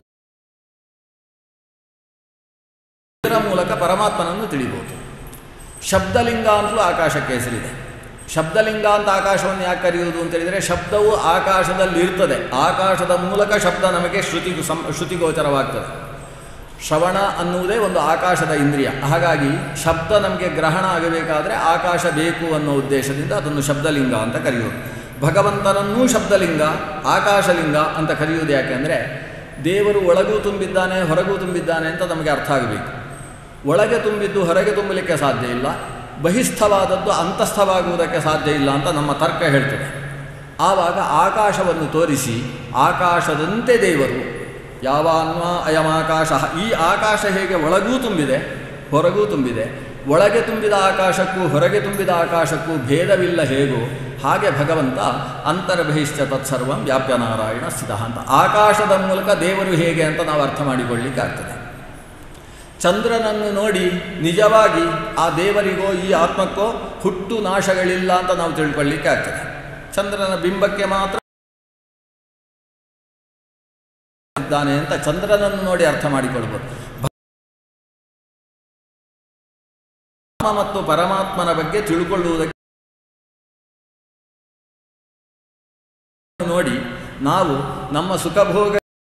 ಇದರ ಮೂಲಕ ಪರಮಾತ್ಮನನ್ನು ತಿಳಿಬೋದು ಶಬ್ದಲಿಂಗ ಅಂತಲೂ ಆಕಾಶಕ್ಕೆ ಹೆಸರಿದೆ ಶಬ್ದಲಿಂಗ ಅಂತ ಆಕಾಶವನ್ನು ಯಾಕೆ ಕರೆಯುವುದು ಅಂತ ಹೇಳಿದರೆ ಶಬ್ದವು ಆಕಾಶದಲ್ಲಿ ಇರ್ತದೆ ಆಕಾಶದ ಮೂಲಕ ಶಬ್ದ ನಮಗೆ ಶ್ರುತಿ ಸಂ ಶ್ರುತಿಗೋಚರವಾಗ್ತದೆ ಶ್ರವಣ ಅನ್ನುವುದೇ ಒಂದು ಆಕಾಶದ ಇಂದ್ರಿಯ ಹಾಗಾಗಿ ಶಬ್ದ ನಮಗೆ ಗ್ರಹಣ ಆಗಬೇಕಾದ್ರೆ ಆಕಾಶ ಬೇಕು ಅನ್ನೋ ಉದ್ದೇಶದಿಂದ ಅದನ್ನು ಶಬ್ದಲಿಂಗ ಅಂತ ಕರೆಯುವುದು ಭಗವಂತನನ್ನೂ ಶಬ್ದಲಿಂಗ ಆಕಾಶಲಿಂಗ ಅಂತ ಕರೆಯುವುದು ಯಾಕೆಂದರೆ ದೇವರು ಒಳಗೂ ತುಂಬಿದ್ದಾನೆ ಹೊರಗೂ ತುಂಬಿದ್ದಾನೆ ಅಂತ ನಮಗೆ ಅರ್ಥ ಆಗಬೇಕು ಒಳಗೆ ತುಂಬಿದ್ದು ಹೊರಗೆ ತುಂಬಲಿಕ್ಕೆ ಸಾಧ್ಯ ಇಲ್ಲ ಬಹಿಸ್ಥವಾದದ್ದು ಅಂತಸ್ಥವಾಗುವುದಕ್ಕೆ ಸಾಧ್ಯ ಇಲ್ಲ ಅಂತ ನಮ್ಮ ತರ್ಕ ಹೇಳ್ತದೆ ಆವಾಗ ಆಕಾಶವನ್ನು ತೋರಿಸಿ ಆಕಾಶದಂತೆ ದೇವರು ಯಾವಾನ್ವ ಅಯಮಾಕಾಶ ಈ ಆಕಾಶ ಹೇಗೆ ಒಳಗೂ ತುಂಬಿದೆ ಹೊರಗೂ ತುಂಬಿದೆ ಒಳಗೆ ತುಂಬಿದ ಆಕಾಶಕ್ಕೂ ಹೊರಗೆ ತುಂಬಿದ ಆಕಾಶಕ್ಕೂ ಭೇದವಿಲ್ಲ ಹೇಗೋ ಹಾಗೆ ಭಗವಂತ ಅಂತರ್ಬಹಿಶ್ಚ ತತ್ಸರ್ವಂ ವ್ಯಾಪ್ಯ ನಾರಾಯಣ ಸ್ಥಿತ ಅಂತ ಆಕಾಶದ ಮೂಲಕ ದೇವರು ಹೇಗೆ ಅಂತ ನಾವು ಅರ್ಥ ಮಾಡಿಕೊಳ್ಳಿಕ್ಕಾಗ್ತದೆ ಚಂದ್ರನನ್ನು ನೋಡಿ ನಿಜವಾಗಿ ಆ ದೇವರಿಗೋ ಈ ಆತ್ಮಕ್ಕೋ ಹುಟ್ಟು ನಾಶಗಳಿಲ್ಲ ಅಂತ ನಾವು ತಿಳ್ಕೊಳ್ಳಿಕ್ಕೆ ಆಗ್ತದೆ ಚಂದ್ರನ ಬಿಂಬಕ್ಕೆ ಮಾತ್ರ ಇದ್ದಾನೆ ಅಂತ ಚಂದ್ರನನ್ನು ನೋಡಿ ಅರ್ಥ ಮಾಡಿಕೊಳ್ಬೋದು ಆತ್ಮ ಮತ್ತು ಪರಮಾತ್ಮನ ಬಗ್ಗೆ ತಿಳ್ಕೊಳ್ಳುವುದಕ್ಕೆ ನೋಡಿ ನಾವು ನಮ್ಮ ಸುಖಭೋಗ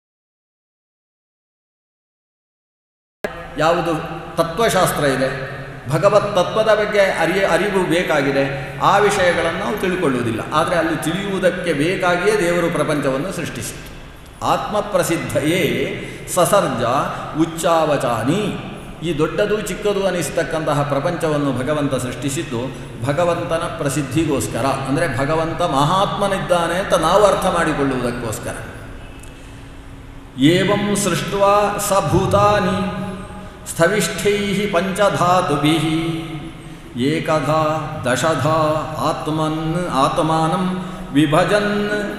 ಯಾವುದು ತತ್ವಶಾಸ್ತ್ರ ಇದೆ ಭಗವತ್ ತತ್ವದ ಬಗ್ಗೆ ಅರಿಯ ಅರಿವು ಬೇಕಾಗಿದೆ ಆ ವಿಷಯಗಳನ್ನು ನಾವು ತಿಳ್ಕೊಳ್ಳುವುದಿಲ್ಲ ಆದರೆ ಅಲ್ಲಿ ತಿಳಿಯುವುದಕ್ಕೆ ಬೇಕಾಗಿಯೇ ದೇವರು ಪ್ರಪಂಚವನ್ನು ಸೃಷ್ಟಿಸಿತು ಆತ್ಮಪ್ರಸಿದ್ಧಯೇ ಸಸರ್ಜ ಉಚ್ಚಾವಚಾನಿ ಈ ದೊಡ್ಡದು ಚಿಕ್ಕದು ಅನಿಸ್ತಕ್ಕಂತಹ ಪ್ರಪಂಚವನ್ನು ಭಗವಂತ ಸೃಷ್ಟಿಸಿದ್ದು ಭಗವಂತನ ಪ್ರಸಿದ್ಧಿಗೋಸ್ಕರ ಅಂದರೆ ಭಗವಂತ ಮಹಾತ್ಮನಿದ್ದಾನೆ ಅಂತ ನಾವು ಅರ್ಥ ಮಾಡಿಕೊಳ್ಳುವುದಕ್ಕೋಸ್ಕರ ಏವಂ ಸೃಷ್ಟ ಸ ಭೂತಾನಿ ಸ್ಥವಿಷ್ಠೈ ಪಂಚಧಾತುಭಿ ಏಕಧಾ ದಶಧಾ ಆತ್ಮನ್ ಆತ್ಮಾನಂ ವಿಭಜನ್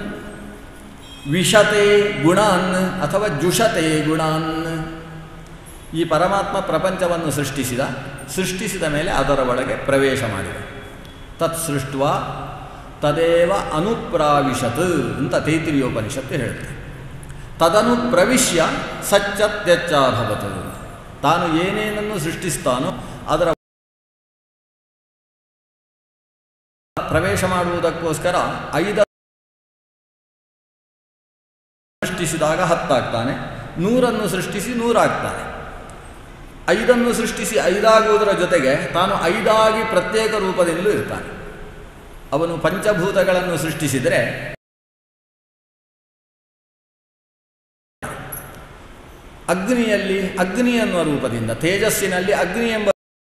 ವಿಶತೆ ಗುಣಾನ್ ಅಥವಾ ಜುಷತೆ ಗುಣಾನ್ ಈ ಪರಮಾತ್ಮ ಪ್ರಪಂಚವನ್ನು ಸೃಷ್ಟಿಸಿದ ಸೃಷ್ಟಿಸಿದ ಮೇಲೆ ಅದರ ಒಳಗೆ ಪ್ರವೇಶ ಮಾಡಿದ ತತ್ ಸೃಷ್ಟ ತದೇವ ಅನುಪ್ರಾವಿಶತ್ ಅಂತ ತೈತಿರಿಯೋಪನಿಷತ್ತು ಹೇಳುತ್ತೆ ತದನು ಪ್ರವಿಶ್ಯ ಸಚ್ಚತ್ಯಚ್ಚಾಭವತ್ ತಾನು ಏನೇನನ್ನು ಸೃಷ್ಟಿಸ್ತಾನೋ ಅದರ ಪ್ರವೇಶ ಮಾಡುವುದಕ್ಕೋಸ್ಕರ ಐದ ಸೃಷ್ಟಿಸಿದಾಗ ಹತ್ತಾಗ್ತಾನೆ ನೂರನ್ನು ಸೃಷ್ಟಿಸಿ ನೂರಾಗ್ತಾನೆ ಐದನ್ನು ಸೃಷ್ಟಿಸಿ ಐದಾಗುವುದರ ಜೊತೆಗೆ ತಾನು ಐದಾಗಿ ಪ್ರತ್ಯೇಕ ರೂಪದಿಂದಲೂ ಇರ್ತಾನೆ ಅವನು ಪಂಚಭೂತಗಳನ್ನು ಸೃಷ್ಟಿಸಿದರೆ ಅಗ್ನಿಯಲ್ಲಿ ಅಗ್ನಿ ಅನ್ನುವ ರೂಪದಿಂದ ತೇಜಸ್ಸಿನಲ್ಲಿ ಅಗ್ನಿ ಎಂಬ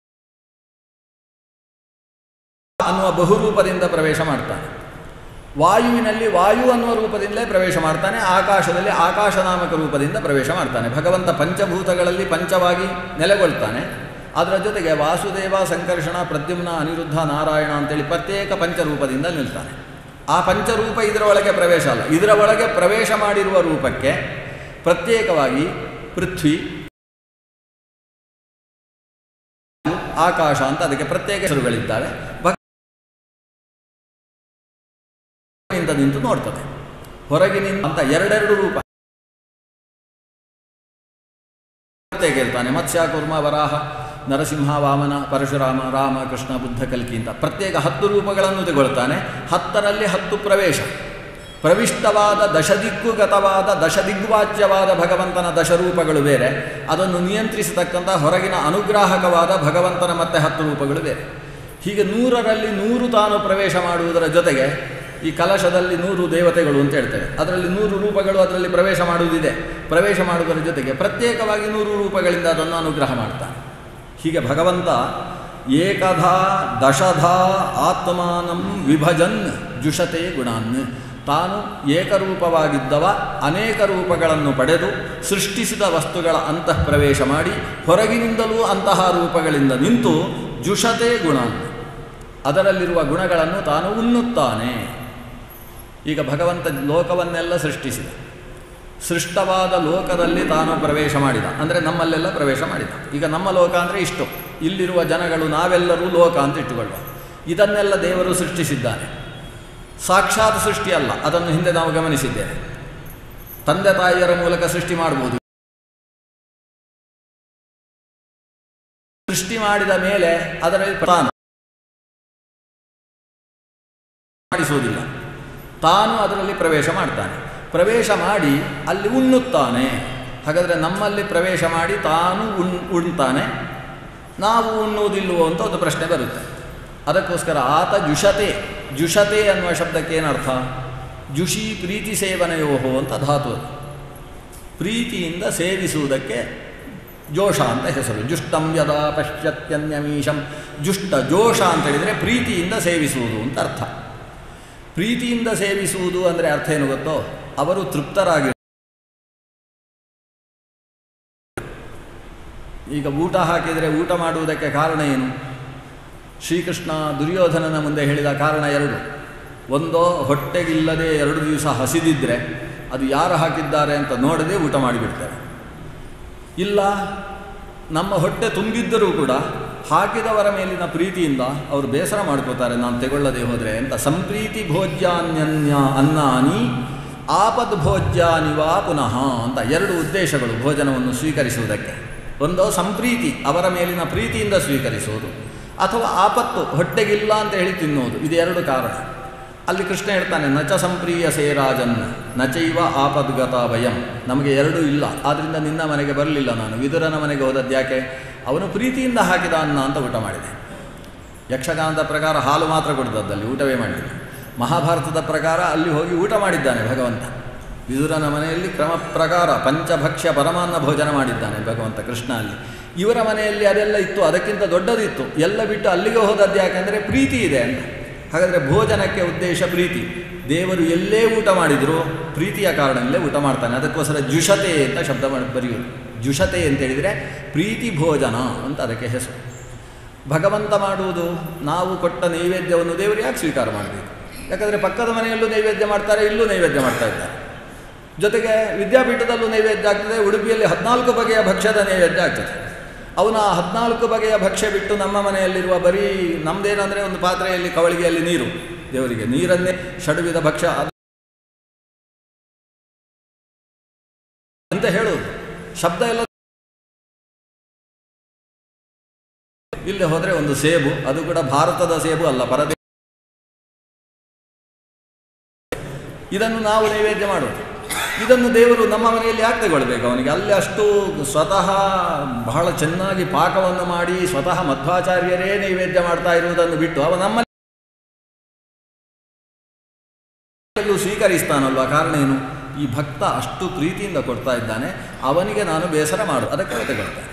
ಅನ್ನುವ ಬಹುರೂಪದಿಂದ ಪ್ರವೇಶ ಮಾಡ್ತಾನೆ ವಾಯುವಿನಲ್ಲಿ ವಾಯು ಅನ್ನುವ ರೂಪದಿಂದಲೇ ಪ್ರವೇಶ ಮಾಡ್ತಾನೆ ಆಕಾಶದಲ್ಲಿ ಆಕಾಶ ನಾಮಕ ರೂಪದಿಂದ ಪ್ರವೇಶ ಮಾಡ್ತಾನೆ ಭಗವಂತ ಪಂಚಭೂತಗಳಲ್ಲಿ ಪಂಚವಾಗಿ ನೆಲೆಗೊಳ್ತಾನೆ ಅದರ ಜೊತೆಗೆ ವಾಸುದೇವ ಸಂಕರ್ಷಣ ಪ್ರದ್ಯುಮ್ನ ಅನಿರುದ್ಧ ನಾರಾಯಣ ಅಂತೇಳಿ ಪ್ರತ್ಯೇಕ ಪಂಚರೂಪದಿಂದ ನಿಲ್ತಾನೆ ಆ ಪಂಚರೂಪ ಇದರ ಒಳಗೆ ಪ್ರವೇಶ ಅಲ್ಲ ಇದರ ಒಳಗೆ ಪ್ರವೇಶ ಮಾಡಿರುವ ರೂಪಕ್ಕೆ ಪ್ರತ್ಯೇಕವಾಗಿ ಪೃಥ್ವಿ ಆಕಾಶ ಅಂತ ಅದಕ್ಕೆ ಪ್ರತ್ಯೇಕ ಹೆಸರುಗಳಿದ್ದಾವೆ ನಿಂತ ನಿಂತು ನೋಡ್ತದೆ ಹೊರಗಿನಿಂದ ಅಂತ ಎರಡೆರಡು ರೂಪ ಪ್ರತ್ಯೇಕ ಇರ್ತಾನೆ ಮತ್ಸ್ಯ ಕುರ್ಮ ವರಾಹ ನರಸಿಂಹ ವಾಮನ ಪರಶುರಾಮ ರಾಮ ಕೃಷ್ಣ ಬುದ್ಧ ಕಲ್ಕಿ ಅಂತ ಪ್ರತ್ಯೇಕ ಹತ್ತು ರೂಪಗಳನ್ನು ತೆಗೊಳ್ತಾನೆ ಹತ್ತರಲ್ಲಿ ಹತ್ತು ಪ್ರವೇಶ ಪ್ರವಿಷ್ಟವಾದ ದಶದಿಕ್ಕುಗತವಾದ ದಶದಿಗ್ವಾಚ್ಯವಾದ ಭಗವಂತನ ದಶರೂಪಗಳು ಬೇರೆ ಅದನ್ನು ನಿಯಂತ್ರಿಸತಕ್ಕಂಥ ಹೊರಗಿನ ಅನುಗ್ರಾಹಕವಾದ ಭಗವಂತನ ಮತ್ತೆ ಹತ್ತು ರೂಪಗಳು ಬೇರೆ ಹೀಗೆ ನೂರರಲ್ಲಿ ನೂರು ತಾನು ಪ್ರವೇಶ ಮಾಡುವುದರ ಜೊತೆಗೆ ಈ ಕಲಶದಲ್ಲಿ ನೂರು ದೇವತೆಗಳು ಅಂತ ಹೇಳ್ತೇವೆ ಅದರಲ್ಲಿ ನೂರು ರೂಪಗಳು ಅದರಲ್ಲಿ ಪ್ರವೇಶ ಮಾಡುವುದಿದೆ ಪ್ರವೇಶ ಮಾಡುವುದರ ಜೊತೆಗೆ ಪ್ರತ್ಯೇಕವಾಗಿ ನೂರು ರೂಪಗಳಿಂದ ಅದನ್ನು ಅನುಗ್ರಹ ಮಾಡ್ತಾನೆ ಹೀಗೆ ಭಗವಂತ ಏಕಧಾ ದಶಧಾ ಆತ್ಮಾನಂ ವಿಭಜನ್ ಜುಷತೆ ಗುಣಾನ್ ತಾನು ಏಕರೂಪವಾಗಿದ್ದವ ಅನೇಕ ರೂಪಗಳನ್ನು ಪಡೆದು ಸೃಷ್ಟಿಸಿದ ವಸ್ತುಗಳ ಅಂತಃ ಪ್ರವೇಶ ಮಾಡಿ ಹೊರಗಿನಿಂದಲೂ ಅಂತಹ ರೂಪಗಳಿಂದ ನಿಂತು ಜುಷತೆ ಗುಣ ಅದರಲ್ಲಿರುವ ಗುಣಗಳನ್ನು ತಾನು ಉಣ್ಣುತ್ತಾನೆ ಈಗ ಭಗವಂತ ಲೋಕವನ್ನೆಲ್ಲ ಸೃಷ್ಟಿಸಿದ ಸೃಷ್ಟವಾದ ಲೋಕದಲ್ಲಿ ತಾನು ಪ್ರವೇಶ ಮಾಡಿದ ಅಂದರೆ ನಮ್ಮಲ್ಲೆಲ್ಲ ಪ್ರವೇಶ ಮಾಡಿದ ಈಗ ನಮ್ಮ ಲೋಕ ಅಂದರೆ ಇಷ್ಟು ಇಲ್ಲಿರುವ ಜನಗಳು ನಾವೆಲ್ಲರೂ ಲೋಕ ಅಂತ ಇಟ್ಟುಕೊಳ್ಳುವ ಇದನ್ನೆಲ್ಲ ದೇವರು ಸೃಷ್ಟಿಸಿದ್ದಾನೆ ಸಾಕ್ಷಾತ್ ಸೃಷ್ಟಿ ಅಲ್ಲ ಅದನ್ನು ಹಿಂದೆ ನಾವು ಗಮನಿಸಿದ್ದೇವೆ ತಂದೆ ತಾಯಿಯರ ಮೂಲಕ ಸೃಷ್ಟಿ ಮಾಡಬಹುದು ಸೃಷ್ಟಿ ಮಾಡಿದ ಮೇಲೆ ಅದರಲ್ಲಿ ತಾನು ಮಾಡಿಸುವುದಿಲ್ಲ ತಾನು ಅದರಲ್ಲಿ ಪ್ರವೇಶ ಮಾಡ್ತಾನೆ ಪ್ರವೇಶ ಮಾಡಿ ಅಲ್ಲಿ ಉಣ್ಣುತ್ತಾನೆ ಹಾಗಾದರೆ ನಮ್ಮಲ್ಲಿ ಪ್ರವೇಶ ಮಾಡಿ ತಾನು ಉಣ್ ಉಣ್ತಾನೆ ನಾವು ಉಣ್ಣುವುದಿಲ್ಲವೋ ಅಂತ ಒಂದು ಪ್ರಶ್ನೆ ಬರುತ್ತೆ ಅದಕ್ಕೋಸ್ಕರ ಆತ ಜುಷತೆ ಜುಷತೆ ಅನ್ನುವ ಶಬ್ದಕ್ಕೆ ಏನರ್ಥ ಜುಷಿ ಪ್ರೀತಿ ಸೇವನೆಯೋಹೋ ಅಂತ ಧಾತು ಅದು ಪ್ರೀತಿಯಿಂದ ಸೇವಿಸುವುದಕ್ಕೆ ಜೋಷ ಅಂತ ಹೆಸರು ಜುಷ್ಟಂ ಯದಾ ಪಶ್ಯತ್ಯನ್ಯಮೀಶಂ ಜುಷ್ಟ ಜೋಷ ಅಂತ ಹೇಳಿದರೆ ಪ್ರೀತಿಯಿಂದ ಸೇವಿಸುವುದು ಅಂತ ಅರ್ಥ ಪ್ರೀತಿಯಿಂದ ಸೇವಿಸುವುದು ಅಂದರೆ ಅರ್ಥ ಏನು ಗೊತ್ತೋ ಅವರು ತೃಪ್ತರಾಗಿ ಈಗ ಊಟ ಹಾಕಿದರೆ ಊಟ ಮಾಡುವುದಕ್ಕೆ ಕಾರಣ ಏನು ಶ್ರೀಕೃಷ್ಣ ದುರ್ಯೋಧನನ ಮುಂದೆ ಹೇಳಿದ ಕಾರಣ ಎರಡು ಒಂದೋ ಹೊಟ್ಟೆಗಿಲ್ಲದೆ ಎರಡು ದಿವಸ ಹಸಿದಿದ್ದರೆ ಅದು ಯಾರು ಹಾಕಿದ್ದಾರೆ ಅಂತ ನೋಡದೆ ಊಟ ಮಾಡಿಬಿಡ್ತಾರೆ ಇಲ್ಲ ನಮ್ಮ ಹೊಟ್ಟೆ ತುಂಬಿದ್ದರೂ ಕೂಡ ಹಾಕಿದವರ ಮೇಲಿನ ಪ್ರೀತಿಯಿಂದ ಅವರು ಬೇಸರ ಮಾಡ್ಕೋತಾರೆ ನಾನು ತೆಗೊಳ್ಳದೆ ಹೋದರೆ ಅಂತ ಸಂಪ್ರೀತಿ ಭೋಜ್ಯಾನ್ಯನ್ಯ ಅನ್ನಾನಿ ಆಪದ್ ಭೋಜ್ಯಾನಿವಾ ಪುನಃ ಅಂತ ಎರಡು ಉದ್ದೇಶಗಳು ಭೋಜನವನ್ನು ಸ್ವೀಕರಿಸುವುದಕ್ಕೆ ಒಂದು ಸಂಪ್ರೀತಿ ಅವರ ಮೇಲಿನ ಪ್ರೀತಿಯಿಂದ ಸ್ವೀಕರಿಸುವುದು ಅಥವಾ ಆಪತ್ತು ಹೊಟ್ಟೆಗಿಲ್ಲ ಅಂತ ಹೇಳಿ ತಿನ್ನುವುದು ಇದು ಎರಡು ಕಾರಣ ಅಲ್ಲಿ ಕೃಷ್ಣ ಹೇಳ್ತಾನೆ ನಚ ಸಂಪ್ರಿಯ ಸೇರಾಜನ್ ನಚೈವ ಆಪದ್ಗತ ಭಯಂ ನಮಗೆ ಎರಡೂ ಇಲ್ಲ ಆದ್ದರಿಂದ ನಿನ್ನ ಮನೆಗೆ ಬರಲಿಲ್ಲ ನಾನು ವಿದುರನ ಮನೆಗೆ ಹೋದದ್ದು ಯಾಕೆ ಅವನು ಪ್ರೀತಿಯಿಂದ ಹಾಕಿದ ಅನ್ನ ಅಂತ ಊಟ ಮಾಡಿದೆ ಯಕ್ಷಗಾನದ ಪ್ರಕಾರ ಹಾಲು ಮಾತ್ರ ಕೊಡ್ದದ್ದಲ್ಲಿ ಊಟವೇ ಮಾಡಿಲ್ಲ ಮಹಾಭಾರತದ ಪ್ರಕಾರ ಅಲ್ಲಿ ಹೋಗಿ ಊಟ ಮಾಡಿದ್ದಾನೆ ಭಗವಂತ ವಿದುರನ ಮನೆಯಲ್ಲಿ ಕ್ರಮ ಪ್ರಕಾರ ಪಂಚಭಕ್ಷ್ಯ ಪರಮಾನ್ನ ಭೋಜನ ಮಾಡಿದ್ದಾನೆ ಭಗವಂತ ಕೃಷ್ಣ ಅಲ್ಲಿ ಇವರ ಮನೆಯಲ್ಲಿ ಅದೆಲ್ಲ ಇತ್ತು ಅದಕ್ಕಿಂತ ದೊಡ್ಡದಿತ್ತು ಎಲ್ಲ ಬಿಟ್ಟು ಅಲ್ಲಿಗೆ ಹೋದದ್ದು ಯಾಕೆಂದರೆ ಪ್ರೀತಿ ಇದೆ ಅಂತ ಹಾಗಾದರೆ ಭೋಜನಕ್ಕೆ ಉದ್ದೇಶ ಪ್ರೀತಿ ದೇವರು ಎಲ್ಲೇ ಊಟ ಮಾಡಿದರೂ ಪ್ರೀತಿಯ ಕಾರಣದಲ್ಲೇ ಊಟ ಮಾಡ್ತಾನೆ ಅದಕ್ಕೋಸ್ಕರ ಜುಷತೆ ಅಂತ ಶಬ್ದ ಮಾಡಿ ಬರೆಯುವುದು ಜುಷತೆ ಅಂತ ಹೇಳಿದರೆ ಪ್ರೀತಿ ಭೋಜನ ಅಂತ ಅದಕ್ಕೆ ಹೆಸರು ಭಗವಂತ ಮಾಡುವುದು ನಾವು ಕೊಟ್ಟ ನೈವೇದ್ಯವನ್ನು ದೇವರು ಯಾಕೆ ಸ್ವೀಕಾರ ಮಾಡಬೇಕು ಯಾಕಂದರೆ ಪಕ್ಕದ ಮನೆಯಲ್ಲೂ ನೈವೇದ್ಯ ಮಾಡ್ತಾರೆ ಇಲ್ಲೂ ನೈವೇದ್ಯ ಮಾಡ್ತಾ ಇದ್ದಾರೆ ಜೊತೆಗೆ ವಿದ್ಯಾಪೀಠದಲ್ಲೂ ನೈವೇದ್ಯ ಆಗ್ತದೆ ಉಡುಪಿಯಲ್ಲಿ ಹದಿನಾಲ್ಕು ಬಗೆಯ ಭಕ್ಷ್ಯದ ನೈವೇದ್ಯ ಆಗ್ತದೆ ಅವನ ಹದಿನಾಲ್ಕು ಬಗೆಯ ಭಕ್ಷ್ಯ ಬಿಟ್ಟು ನಮ್ಮ ಮನೆಯಲ್ಲಿರುವ ಬರೀ ನಮ್ಮದೇನಂದರೆ ಒಂದು ಪಾತ್ರೆಯಲ್ಲಿ ಕವಳಿಗೆಯಲ್ಲಿ ನೀರು ದೇವರಿಗೆ ನೀರನ್ನೇ ಷಡ್ವಿಧ ಭಕ್ಷ್ಯ ಅಂತ ಹೇಳೋದು ಶಬ್ದ ಎಲ್ಲ ಇಲ್ಲಿ ಹೋದರೆ ಒಂದು ಸೇಬು ಅದು ಕೂಡ ಭಾರತದ ಸೇಬು ಅಲ್ಲ ಪರದೇ ಇದನ್ನು ನಾವು ನೈವೇದ್ಯ ಮಾಡೋದು ಇದನ್ನು ದೇವರು ನಮ್ಮ ಮನೆಯಲ್ಲಿ ಯಾಕೆ ತಗೊಳ್ಬೇಕು ಅವನಿಗೆ ಅಲ್ಲಿ ಅಷ್ಟು ಸ್ವತಃ ಬಹಳ ಚೆನ್ನಾಗಿ ಪಾಕವನ್ನು ಮಾಡಿ ಸ್ವತಃ ಮಧ್ವಾಚಾರ್ಯರೇ ನೈವೇದ್ಯ ಮಾಡ್ತಾ ಇರುವುದನ್ನು ಬಿಟ್ಟು ಅವ ನಮ್ಮಲ್ಲಿ ಸ್ವೀಕರಿಸ್ತಾನಲ್ವ ಕಾರಣ ಏನು ಈ ಭಕ್ತ ಅಷ್ಟು ಪ್ರೀತಿಯಿಂದ ಕೊಡ್ತಾ ಇದ್ದಾನೆ ಅವನಿಗೆ ನಾನು ಬೇಸರ ಮಾಡು ಅದಕ್ಕೆ ತಗೊಳ್ತಾನೆ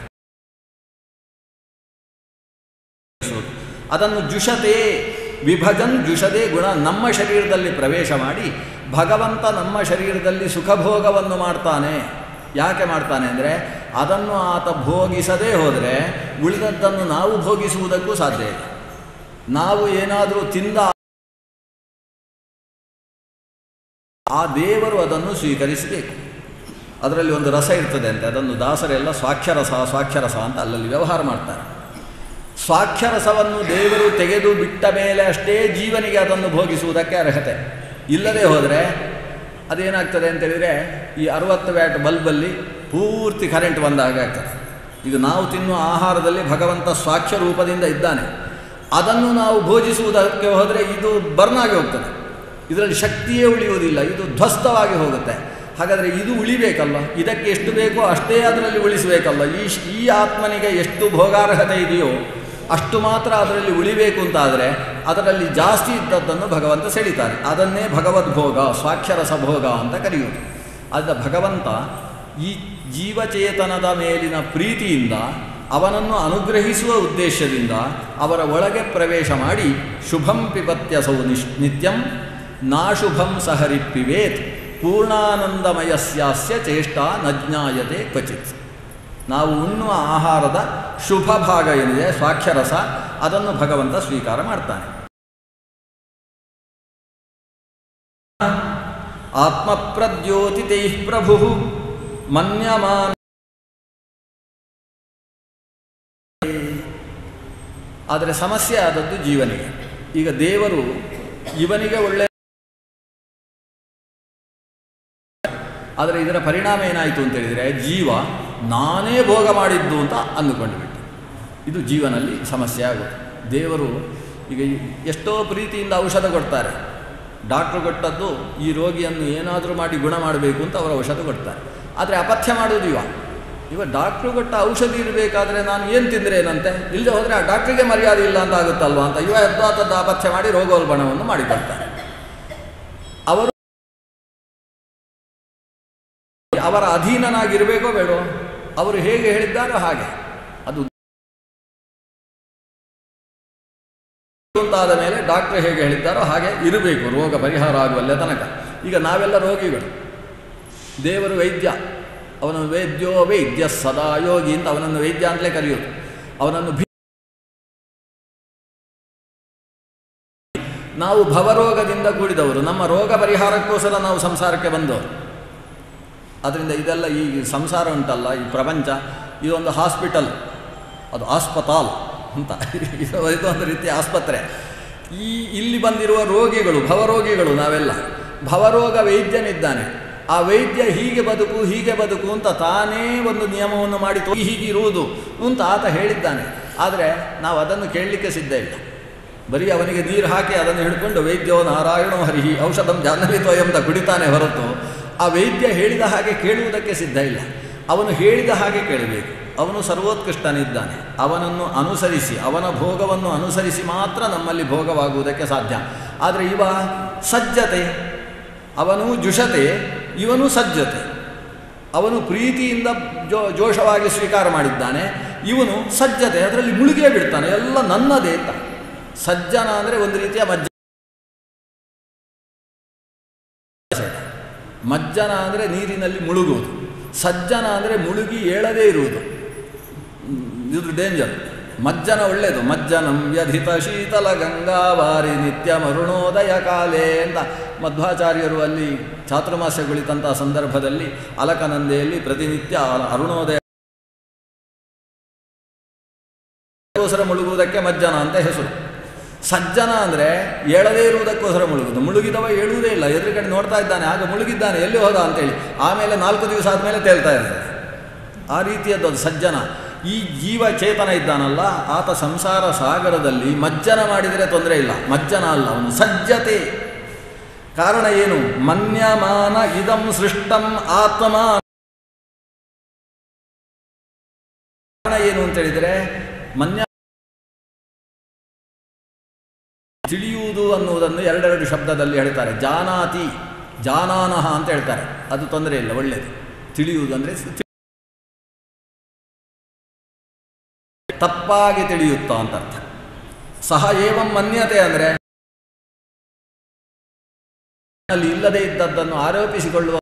ಅದನ್ನು ಜುಷತೆ ವಿಭಜನ್ ಜುಷದೆ ಗುಣ ನಮ್ಮ ಶರೀರದಲ್ಲಿ ಪ್ರವೇಶ ಮಾಡಿ ಭಗವಂತ ನಮ್ಮ ಶರೀರದಲ್ಲಿ ಸುಖಭೋಗವನ್ನು ಮಾಡ್ತಾನೆ ಯಾಕೆ ಮಾಡ್ತಾನೆ ಅಂದರೆ ಅದನ್ನು ಆತ ಭೋಗಿಸದೇ ಹೋದರೆ ಉಳಿದದ್ದನ್ನು ನಾವು ಭೋಗಿಸುವುದಕ್ಕೂ ಸಾಧ್ಯ ಇಲ್ಲ ನಾವು ಏನಾದರೂ ತಿಂದ ಆ ದೇವರು ಅದನ್ನು ಸ್ವೀಕರಿಸಬೇಕು ಅದರಲ್ಲಿ ಒಂದು ರಸ ಇರ್ತದೆ ಅಂತೆ ಅದನ್ನು ದಾಸರೆಲ್ಲ ಸ್ವಾಕ್ಷರಸ ಸ್ವಾಕ್ಷರಸ ಅಂತ ಅಲ್ಲಲ್ಲಿ ವ್ಯವಹಾರ ಮಾಡ್ತಾರೆ ಸ್ವಾಕ್ಷರಸವನ್ನು ದೇವರು ತೆಗೆದು ಬಿಟ್ಟ ಮೇಲೆ ಅಷ್ಟೇ ಜೀವನಿಗೆ ಅದನ್ನು ಭೋಗಿಸುವುದಕ್ಕೆ ಅರ್ಹತೆ ಇಲ್ಲದೆ ಹೋದರೆ ಅದೇನಾಗ್ತದೆ ಅಂತೇಳಿದರೆ ಈ ಅರವತ್ತು ವ್ಯಾಟ್ ಬಲ್ಬಲ್ಲಿ ಪೂರ್ತಿ ಕರೆಂಟ್ ಬಂದಾಗ ಆಗ್ತದೆ ಈಗ ನಾವು ತಿನ್ನುವ ಆಹಾರದಲ್ಲಿ ಭಗವಂತ ಸ್ವಾಕ್ಷ ರೂಪದಿಂದ ಇದ್ದಾನೆ ಅದನ್ನು ನಾವು ಭೋಜಿಸುವುದಕ್ಕೆ ಹೋದರೆ ಇದು ಬರ್ನ್ ಆಗಿ ಹೋಗ್ತದೆ ಇದರಲ್ಲಿ ಶಕ್ತಿಯೇ ಉಳಿಯುವುದಿಲ್ಲ ಇದು ಧ್ವಸ್ತವಾಗಿ ಹೋಗುತ್ತೆ ಹಾಗಾದರೆ ಇದು ಉಳಿಬೇಕಲ್ಲ ಇದಕ್ಕೆ ಎಷ್ಟು ಬೇಕೋ ಅಷ್ಟೇ ಅದರಲ್ಲಿ ಉಳಿಸಬೇಕಲ್ಲ ಈ ಈ ಆತ್ಮನಿಗೆ ಎಷ್ಟು ಭೋಗಾರ್ಹತೆ ಇದೆಯೋ ಅಷ್ಟು ಮಾತ್ರ ಅದರಲ್ಲಿ ಉಳಿಬೇಕು ಅಂತಾದರೆ ಅದರಲ್ಲಿ ಜಾಸ್ತಿ ಇದ್ದದ್ದನ್ನು ಭಗವಂತ ಸೆಳಿತಾನೆ ಅದನ್ನೇ ಭಗವದ್ಭೋಗ ಸ್ವಾಕ್ಷರಸ ಭೋಗ ಅಂತ ಕರೆಯುವುದು ಆದ ಭಗವಂತ ಈ ಜೀವಚೇತನದ ಮೇಲಿನ ಪ್ರೀತಿಯಿಂದ ಅವನನ್ನು ಅನುಗ್ರಹಿಸುವ ಉದ್ದೇಶದಿಂದ ಅವರ ಒಳಗೆ ಪ್ರವೇಶ ಮಾಡಿ ಶುಭಂ ಪಿಬತ್ಯಸೌ ನಿಶ್ ನಿತ್ಯಂ ನಾಶುಭಂ ಸಹರಿಪ್ಪಿವೇತ್ ಪೂರ್ಣಾನಂದಮಯಸ್ಯಾಸ್ಯ ಚೇಷ್ಟ ನಜ್ಞಾಯತೆ ಕ್ವಚಿತ್ ನಾವು ಉಣ್ಣುವ ಆಹಾರದ ಶುಭ ಭಾಗ ಏನಿದೆ ಸ್ವಾಕ್ಷರಸ ಅದನ್ನು ಭಗವಂತ ಸ್ವೀಕಾರ ಮಾಡ್ತಾನೆ ಆತ್ಮಪ್ರದ್ಯೋತಿತೈ ಪ್ರಭು ಮನ್ಯಮಾನ ಆದರೆ ಸಮಸ್ಯೆ ಆದದ್ದು ಜೀವನಿಗೆ ಈಗ ದೇವರು ಇವನಿಗೆ ಒಳ್ಳೆ ಆದರೆ ಇದರ ಪರಿಣಾಮ ಏನಾಯಿತು ಅಂತ ಹೇಳಿದರೆ ಜೀವ ನಾನೇ ಭೋಗ ಮಾಡಿದ್ದು ಅಂತ ಅಂದುಕೊಂಡು ಬಿಟ್ಟು ಇದು ಜೀವನಲ್ಲಿ ಸಮಸ್ಯೆ ಆಗುತ್ತೆ ದೇವರು ಈಗ ಎಷ್ಟೋ ಪ್ರೀತಿಯಿಂದ ಔಷಧ ಕೊಡ್ತಾರೆ ಡಾಕ್ಟ್ರು ಕೊಟ್ಟದ್ದು ಈ ರೋಗಿಯನ್ನು ಏನಾದರೂ ಮಾಡಿ ಗುಣ ಮಾಡಬೇಕು ಅಂತ ಅವರು ಔಷಧ ಕೊಡ್ತಾರೆ ಆದರೆ ಅಪಥ್ಯ ಮಾಡೋದು ಇವ ಇವ ಡಾಕ್ಟ್ರು ಕೊಟ್ಟ ಔಷಧಿ ಇರಬೇಕಾದ್ರೆ ನಾನು ಏನು ತಿಂದರೆ ಏನಂತೆ ಇಲ್ಲದೆ ಹೋದರೆ ಆ ಡಾಕ್ಟ್ರಿಗೆ ಮರ್ಯಾದೆ ಇಲ್ಲ ಅಂತ ಆಗುತ್ತಲ್ವ ಅಂತ ಇವ ಯದ್ವಾತದ್ದು ಅಪಥ್ಯ ಮಾಡಿ ರೋಗೋಲ್ಬಣವನ್ನು ಮಾಡಿಕೊಡ್ತಾರೆ ಅವರು ಅವರ ಅಧೀನನಾಗಿರಬೇಕೋ ಬೇಡೋ ಅವರು ಹೇಗೆ ಹೇಳಿದ್ದಾರೋ ಹಾಗೆ ಅದು ಅಂತಾದ ಮೇಲೆ ಡಾಕ್ಟರ್ ಹೇಗೆ ಹೇಳಿದ್ದಾರೋ ಹಾಗೆ ಇರಬೇಕು ರೋಗ ಪರಿಹಾರ ಆಗುವಲ್ಲೇ ತನಕ ಈಗ ನಾವೆಲ್ಲ ರೋಗಿಗಳು ದೇವರು ವೈದ್ಯ ಅವನ ವೈದ್ಯೋ ವೈದ್ಯ ಸದಾ ಯೋಗಿ ಅಂತ ಅವನನ್ನು ವೈದ್ಯ ಅಂತಲೇ ಕರೆಯೋದು ಅವನನ್ನು ಭಿ ನಾವು ಭವರೋಗದಿಂದ ಕೂಡಿದವರು ನಮ್ಮ ರೋಗ ಪರಿಹಾರಕ್ಕೋಸ್ಕರ ನಾವು ಸಂಸಾರಕ್ಕೆ ಬಂದವರು ಅದರಿಂದ ಇದೆಲ್ಲ ಈ ಸಂಸಾರ ಉಂಟಲ್ಲ ಈ ಪ್ರಪಂಚ ಇದೊಂದು ಹಾಸ್ಪಿಟಲ್ ಅದು ಆಸ್ಪತಾಲ್ ಅಂತ ಇದು ಇದೊಂದು ರೀತಿಯ ಆಸ್ಪತ್ರೆ ಈ ಇಲ್ಲಿ ಬಂದಿರುವ ರೋಗಿಗಳು ಭವರೋಗಿಗಳು ನಾವೆಲ್ಲ ಭವರೋಗ ವೈದ್ಯನಿದ್ದಾನೆ ಆ ವೈದ್ಯ ಹೀಗೆ ಬದುಕು ಹೀಗೆ ಬದುಕು ಅಂತ ತಾನೇ ಒಂದು ನಿಯಮವನ್ನು ಮಾಡಿ ತೋ ಹೀಗಿರುವುದು ಅಂತ ಆತ ಹೇಳಿದ್ದಾನೆ ಆದರೆ ನಾವು ಅದನ್ನು ಕೇಳಲಿಕ್ಕೆ ಸಿದ್ಧ ಇಲ್ಲ ಬರೀ ಅವನಿಗೆ ನೀರು ಹಾಕಿ ಅದನ್ನು ಹಿಡ್ಕೊಂಡು ವೈದ್ಯೋ ನಾರಾಯಣೋ ಹರಿಹಿ ಔಷಧಂ ಜಾಹ್ನವಿತೋ ಎಂಬ ಕುಡಿತಾನೆ ಹೊರತು ಆ ವೈದ್ಯ ಹೇಳಿದ ಹಾಗೆ ಕೇಳುವುದಕ್ಕೆ ಸಿದ್ಧ ಇಲ್ಲ ಅವನು ಹೇಳಿದ ಹಾಗೆ ಕೇಳಬೇಕು ಅವನು ಸರ್ವೋತ್ಕೃಷ್ಟನಿದ್ದಾನೆ ಅವನನ್ನು ಅನುಸರಿಸಿ ಅವನ ಭೋಗವನ್ನು ಅನುಸರಿಸಿ ಮಾತ್ರ ನಮ್ಮಲ್ಲಿ ಭೋಗವಾಗುವುದಕ್ಕೆ ಸಾಧ್ಯ ಆದರೆ ಇವ ಸಜ್ಜತೆ ಅವನು ಜುಷತೆ ಇವನು ಸಜ್ಜತೆ ಅವನು ಪ್ರೀತಿಯಿಂದ ಜೋ ಜೋಷವಾಗಿ ಸ್ವೀಕಾರ ಮಾಡಿದ್ದಾನೆ ಇವನು ಸಜ್ಜತೆ ಅದರಲ್ಲಿ ಮುಳುಗೇ ಬಿಡ್ತಾನೆ ಎಲ್ಲ ನನ್ನದೇ ಅಂತ ಸಜ್ಜನ ಅಂದರೆ ಒಂದು ರೀತಿಯ ಮಜ್ಜ ಮಜ್ಜನ ಅಂದರೆ ನೀರಿನಲ್ಲಿ ಮುಳುಗುವುದು ಸಜ್ಜನ ಅಂದರೆ ಮುಳುಗಿ ಏಳದೇ ಇರುವುದು ಇದು ಡೇಂಜರ್ ಮಜ್ಜನ ಒಳ್ಳೆಯದು ಮಜ್ಜನಂ ವ್ಯಧಿತ ಶೀತಲ ಗಂಗಾವಾರಿ ನಿತ್ಯ ಮರುಣೋದಯ ಕಾಲೇ ಅಂತ ಮಧ್ವಾಚಾರ್ಯರು ಅಲ್ಲಿ ಚಾತುರ್ಮಾಸ್ಯ ಕುಳಿತಂಥ ಸಂದರ್ಭದಲ್ಲಿ ಅಲಕನಂದೆಯಲ್ಲಿ ಪ್ರತಿನಿತ್ಯ ಅರುಣೋದಯ ಗೋಸ್ಕರ ಮುಳುಗುವುದಕ್ಕೆ ಮಜ್ಜನ ಅಂತ ಹೆಸರು ಸಜ್ಜನ ಅಂದರೆ ಏಳದೇ ಇರುವುದಕ್ಕೋಸ್ಕರ ಮುಳುಗುದು ಮುಳುಗಿದವ ಏಳುವುದೇ ಇಲ್ಲ ಎದುರುಗಡೆ ನೋಡ್ತಾ ಇದ್ದಾನೆ ಆಗ ಮುಳುಗಿದ್ದಾನೆ ಎಲ್ಲಿ ಹೋದ ಅಂತೇಳಿ ಆಮೇಲೆ ನಾಲ್ಕು ದಿವಸ ಆದಮೇಲೆ ತೇಲ್ತಾ ಇರ್ತಾನೆ ಆ ರೀತಿಯದ್ದು ಅದು ಸಜ್ಜನ ಈ ಜೀವ ಚೇತನ ಇದ್ದಾನಲ್ಲ ಆತ ಸಂಸಾರ ಸಾಗರದಲ್ಲಿ ಮಜ್ಜನ ಮಾಡಿದರೆ ತೊಂದರೆ ಇಲ್ಲ ಮಜ್ಜನ ಅಲ್ಲ ಅವನು ಸಜ್ಜತೆ ಕಾರಣ ಏನು ಮನ್ಯಮಾನ ಇದಂ ಸೃಷ್ಟಂ ಆತ್ಮ ಕಾರಣ ಏನು ಅಂತ ಹೇಳಿದರೆ ಮನ್ಯ ತಿಳಿಯುವುದು ಅನ್ನುವುದನ್ನು ಎರಡೆರಡು ಶಬ್ದದಲ್ಲಿ ಹೇಳ್ತಾರೆ ಜಾನಾತಿ ಜಾನಾನಹ ಅಂತ ಹೇಳ್ತಾರೆ ಅದು ತೊಂದರೆ ಇಲ್ಲ ಒಳ್ಳೆಯದು ತಿಳಿಯುವುದು ಅಂದರೆ ತಪ್ಪಾಗಿ ತಿಳಿಯುತ್ತಾ ಅಂತ ಅರ್ಥ ಸಹ ಏವಂ ಮನ್ಯತೆ ಅಂದರೆ ಅಲ್ಲಿ ಇಲ್ಲದೇ ಇದ್ದದ್ದನ್ನು ಆರೋಪಿಸಿಕೊಳ್ಳುವ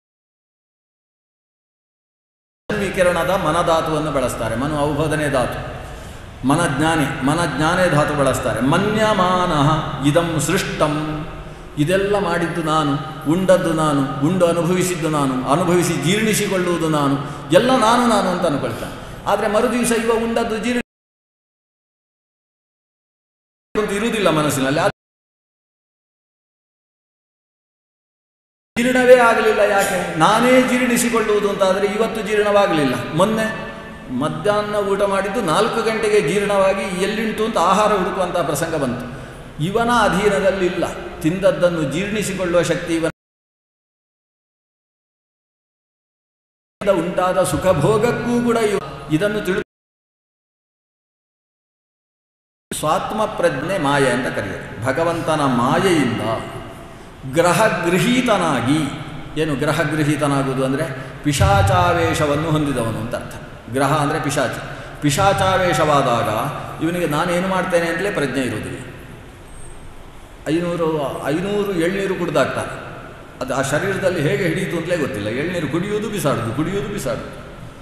ವಿಕಿರಣದ ಮನಧಾತುವನ್ನು ಬಳಸ್ತಾರೆ ಮನು ಔಬೋಧನೆ ಧಾತು ಮನಜ್ಞಾನಿ ಮನಜ್ಞಾನೇ ಧಾತು ಬಳಸ್ತಾರೆ ಮನ್ಯಮಾನ ಇದಂ ಸೃಷ್ಟಂ ಇದೆಲ್ಲ ಮಾಡಿದ್ದು ನಾನು ಉಂಡದ್ದು ನಾನು ಉಂಡು ಅನುಭವಿಸಿದ್ದು ನಾನು ಅನುಭವಿಸಿ ಜೀರ್ಣಿಸಿಕೊಳ್ಳುವುದು ನಾನು ಎಲ್ಲ ನಾನು ನಾನು ಅಂತ ಅನ್ಕೊಳ್ತಾನೆ ಆದರೆ ಮರುದಿವಸ ಇವ ಉಂಡದ್ದು ಜೀರ್ಣ ಇರುವುದಿಲ್ಲ ಮನಸ್ಸಿನಲ್ಲಿ ಜೀರ್ಣವೇ ಆಗಲಿಲ್ಲ ಯಾಕೆ ನಾನೇ ಜೀರ್ಣಿಸಿಕೊಳ್ಳುವುದು ಅಂತಾದರೆ ಇವತ್ತು ಜೀರ್ಣವಾಗಲಿಲ್ಲ ಮೊನ್ನೆ ಮಧ್ಯಾಹ್ನ ಊಟ ಮಾಡಿದ್ದು ನಾಲ್ಕು ಗಂಟೆಗೆ ಜೀರ್ಣವಾಗಿ ಎಲ್ಲಿಂಟು ಅಂತ ಆಹಾರ ಹುಡುಕುವಂಥ ಪ್ರಸಂಗ ಬಂತು ಇವನ ಅಧೀನದಲ್ಲಿಲ್ಲ ತಿಂದದ್ದನ್ನು ಜೀರ್ಣಿಸಿಕೊಳ್ಳುವ ಶಕ್ತಿ ಇವನ ಉಂಟಾದ ಸುಖಭೋಗಕ್ಕೂ ಕೂಡ ಇವ ಇದನ್ನು ತಿಳಿ ಸ್ವಾತ್ಮ ಪ್ರಜ್ಞೆ ಮಾಯೆ ಅಂತ ಕರೆಯೋದು ಭಗವಂತನ ಮಾಯೆಯಿಂದ ಗ್ರಹಗೃಹೀತನಾಗಿ ಏನು ಗ್ರಹಗೃಹೀತನಾಗುವುದು ಅಂದರೆ ಪಿಶಾಚಾವೇಶವನ್ನು ಹೊಂದಿದವನು ಅಂತ ಅರ್ಥ ಗ್ರಹ ಅಂದರೆ ಪಿಶಾಚ ಪಿಶಾಚಾವೇಶವಾದಾಗ ಇವನಿಗೆ ನಾನೇನು ಮಾಡ್ತೇನೆ ಅಂತಲೇ ಪ್ರಜ್ಞೆ ಇರುವುದಿಲ್ಲ ಐನೂರು ಐನೂರು ಎಳ್ನೀರು ಕುಡ್ದಾಗ್ತಾನೆ ಅದು ಆ ಶರೀರದಲ್ಲಿ ಹೇಗೆ ಹಿಡಿಯಿತು ಅಂತಲೇ ಗೊತ್ತಿಲ್ಲ ಎಳ್ನೀರು ಕುಡಿಯುವುದು ಬಿಸಾಡುದು ಕುಡಿಯುವುದು ಬಿಸಾಡುದು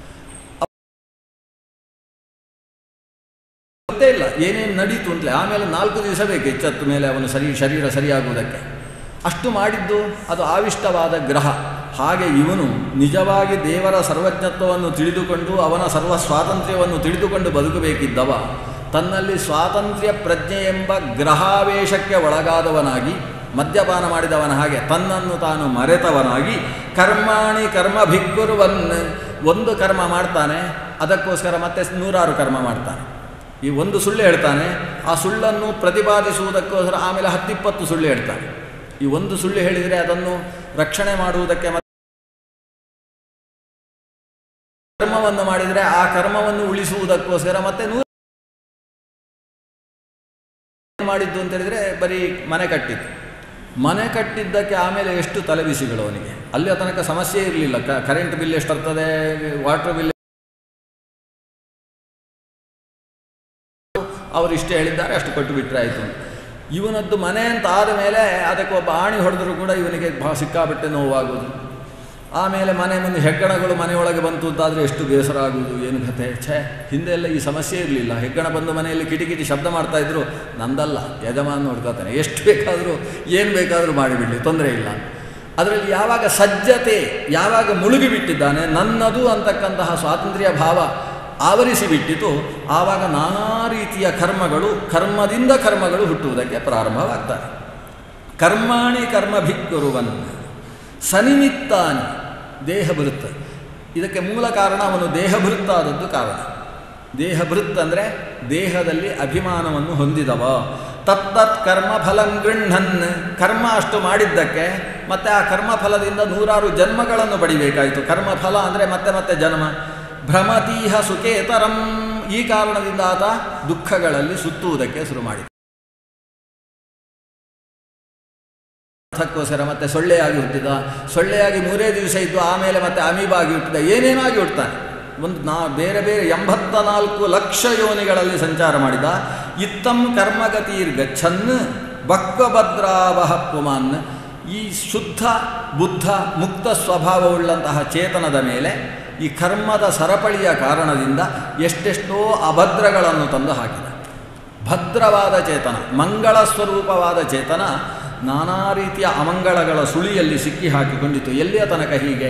ಗೊತ್ತೇ ಇಲ್ಲ ಏನೇನು ನಡೀತು ಅಂತಲೇ ಆಮೇಲೆ ನಾಲ್ಕು ದಿವಸ ಬೇಕು ಎಚ್ಚತ್ತು ಮೇಲೆ ಅವನು ಸರಿ ಶರೀರ ಸರಿಯಾಗುವುದಕ್ಕೆ ಅಷ್ಟು ಮಾಡಿದ್ದು ಅದು ಆವಿಷ್ಟವಾದ ಗ್ರಹ ಹಾಗೆ ಇವನು ನಿಜವಾಗಿ ದೇವರ ಸರ್ವಜ್ಞತ್ವವನ್ನು ತಿಳಿದುಕೊಂಡು ಅವನ ಸರ್ವ ಸ್ವಾತಂತ್ರ್ಯವನ್ನು ತಿಳಿದುಕೊಂಡು ಬದುಕಬೇಕಿದ್ದವ ತನ್ನಲ್ಲಿ ಸ್ವಾತಂತ್ರ್ಯ ಪ್ರಜ್ಞೆ ಎಂಬ ಗ್ರಹಾವೇಶಕ್ಕೆ ಒಳಗಾದವನಾಗಿ ಮದ್ಯಪಾನ ಮಾಡಿದವನ ಹಾಗೆ ತನ್ನನ್ನು ತಾನು ಮರೆತವನಾಗಿ ಕರ್ಮಾಣಿ ಕರ್ಮ ಭಿಕ್ಕುರುವನ್ ಒಂದು ಕರ್ಮ ಮಾಡ್ತಾನೆ ಅದಕ್ಕೋಸ್ಕರ ಮತ್ತೆ ನೂರಾರು ಕರ್ಮ ಮಾಡ್ತಾನೆ ಈ ಒಂದು ಸುಳ್ಳು ಹೇಳ್ತಾನೆ ಆ ಸುಳ್ಳನ್ನು ಪ್ರತಿಪಾದಿಸುವುದಕ್ಕೋಸ್ಕರ ಆಮೇಲೆ ಹತ್ತಿಪ್ಪತ್ತು ಸುಳ್ಳು ಹೇಳ್ತಾನೆ ಈ ಒಂದು ಸುಳ್ಳು ಹೇಳಿದರೆ ಅದನ್ನು ರಕ್ಷಣೆ ಮಾಡುವುದಕ್ಕೆ ಕರ್ಮವನ್ನು ಮಾಡಿದರೆ ಆ ಕರ್ಮವನ್ನು ಉಳಿಸುವುದಕ್ಕೋಸ್ಕರ ಮತ್ತೆ ನೂರು ಮಾಡಿದ್ದು ಅಂತ ಹೇಳಿದರೆ ಬರೀ ಮನೆ ಕಟ್ಟಿದ್ದು ಮನೆ ಕಟ್ಟಿದ್ದಕ್ಕೆ ಆಮೇಲೆ ಎಷ್ಟು ತಲೆಬಿಸಿಗಳು ಅವನಿಗೆ ಅಲ್ಲಿ ತನಕ ಸಮಸ್ಯೆ ಇರಲಿಲ್ಲ ಕರೆಂಟ್ ಬಿಲ್ ಎಷ್ಟಿರ್ತದೆ ವಾಟರ್ ಬಿಲ್ ಅವರು ಇಷ್ಟು ಹೇಳಿದ್ದಾರೆ ಅಷ್ಟು ಕೊಟ್ಟು ಬಿಟ್ಟರೆ ಆಯಿತು ಇವನದ್ದು ಮನೆ ಅಂತ ಆದ ಮೇಲೆ ಅದಕ್ಕೆ ಒಬ್ಬ ಆಣಿ ಹೊಡೆದರೂ ಕೂಡ ಇವನಿಗೆ ಬಹಳ ಸಿಕ್ಕಾಪಟ್ಟೆ ನೋವಾಗುವುದು ಆಮೇಲೆ ಮನೆ ಮುಂದೆ ಹೆಗ್ಗಣಗಳು ಮನೆಯೊಳಗೆ ಬಂತು ಅಂತಾದರೆ ಎಷ್ಟು ಬೇಸರ ಆಗುವುದು ಏನು ಕಥೆ ಛೇ ಹಿಂದೆ ಎಲ್ಲ ಈ ಸಮಸ್ಯೆ ಇರಲಿಲ್ಲ ಹೆಗ್ಗಣ ಬಂದು ಮನೆಯಲ್ಲಿ ಕಿಟಿಕಿಟಿ ಶಬ್ದ ಮಾಡ್ತಾ ಇದ್ರು ನಂದಲ್ಲ ಯಜಮಾನ ನೋಡ್ಕೊತಾನೆ ಎಷ್ಟು ಬೇಕಾದರೂ ಏನು ಬೇಕಾದರೂ ಮಾಡಿಬಿಡಲಿ ತೊಂದರೆ ಇಲ್ಲ ಅದರಲ್ಲಿ ಯಾವಾಗ ಸಜ್ಜತೆ ಯಾವಾಗ ಮುಳುಗಿಬಿಟ್ಟಿದ್ದಾನೆ ನನ್ನದು ಅಂತಕ್ಕಂತಹ ಸ್ವಾತಂತ್ರ್ಯ ಭಾವ ಆವರಿಸಿ ಬಿಟ್ಟಿತು ಆವಾಗ ನಾನಾ ರೀತಿಯ ಕರ್ಮಗಳು ಕರ್ಮದಿಂದ ಕರ್ಮಗಳು ಹುಟ್ಟುವುದಕ್ಕೆ ಪ್ರಾರಂಭವಾಗ್ತವೆ ಕರ್ಮಾಣಿ ಕರ್ಮಭಿಕ್ಕುರುವನ್ ಸನಿಮಿತ್ತಾನಿ ದೇಹಭೃತ್ ಇದಕ್ಕೆ ಮೂಲ ಕಾರಣ ಅವನು ದೇಹಭೃತ್ ಆದದ್ದು ಕಾರಣ ದೇಹಭೃತ್ ಅಂದರೆ ದೇಹದಲ್ಲಿ ಅಭಿಮಾನವನ್ನು ಹೊಂದಿದವ ತತ್ತತ್ ಕರ್ಮ ಫಲಂ ಗೃಹನ್ ಕರ್ಮ ಅಷ್ಟು ಮಾಡಿದ್ದಕ್ಕೆ ಮತ್ತೆ ಆ ಕರ್ಮಫಲದಿಂದ ನೂರಾರು ಜನ್ಮಗಳನ್ನು ಪಡಿಬೇಕಾಯಿತು ಕರ್ಮಫಲ ಅಂದರೆ ಮತ್ತೆ ಮತ್ತೆ ಜನ್ಮ ಭ್ರಮತೀಹ ಸುಖೇತರಂ ಈ ಕಾರಣದಿಂದ ಆತ ದುಃಖಗಳಲ್ಲಿ ಸುತ್ತುವುದಕ್ಕೆ ಶುರು ಮಾಡಿದ ಅರ್ಥಕ್ಕೋಸ್ಕರ ಮತ್ತೆ ಸೊಳ್ಳೆಯಾಗಿ ಹುಟ್ಟಿದ ಸೊಳ್ಳೆಯಾಗಿ ಮೂರೇ ದಿವಸ ಇದ್ದು ಆಮೇಲೆ ಮತ್ತೆ ಅಮೀಬಾಗಿ ಹುಟ್ಟಿದ ಏನೇನಾಗಿ ಹುಟ್ಟುತ್ತಾನೆ ಒಂದು ನಾ ಬೇರೆ ಬೇರೆ ಎಂಬತ್ತ ನಾಲ್ಕು ಲಕ್ಷ ಯೋನಿಗಳಲ್ಲಿ ಸಂಚಾರ ಮಾಡಿದ ಇತ್ತಂ ಕರ್ಮಗತೀರ್ ಗಚ್ಚನ್ ಬಕ್ವಭದ್ರಾವಹ ಪುಮಾನ್ ಈ ಶುದ್ಧ ಬುದ್ಧ ಮುಕ್ತ ಸ್ವಭಾವವುಳ್ಳಂತಹ ಚೇತನದ ಮೇಲೆ ಈ ಕರ್ಮದ ಸರಪಳಿಯ ಕಾರಣದಿಂದ ಎಷ್ಟೆಷ್ಟೋ ಅಭದ್ರಗಳನ್ನು ತಂದು ಹಾಕಿದ ಭದ್ರವಾದ ಚೇತನ ಮಂಗಳ ಸ್ವರೂಪವಾದ ಚೇತನ ನಾನಾ ರೀತಿಯ ಅಮಂಗಳಗಳ ಸುಳಿಯಲ್ಲಿ ಸಿಕ್ಕಿ ಹಾಕಿಕೊಂಡಿತು ಎಲ್ಲಿಯ ತನಕ ಹೀಗೆ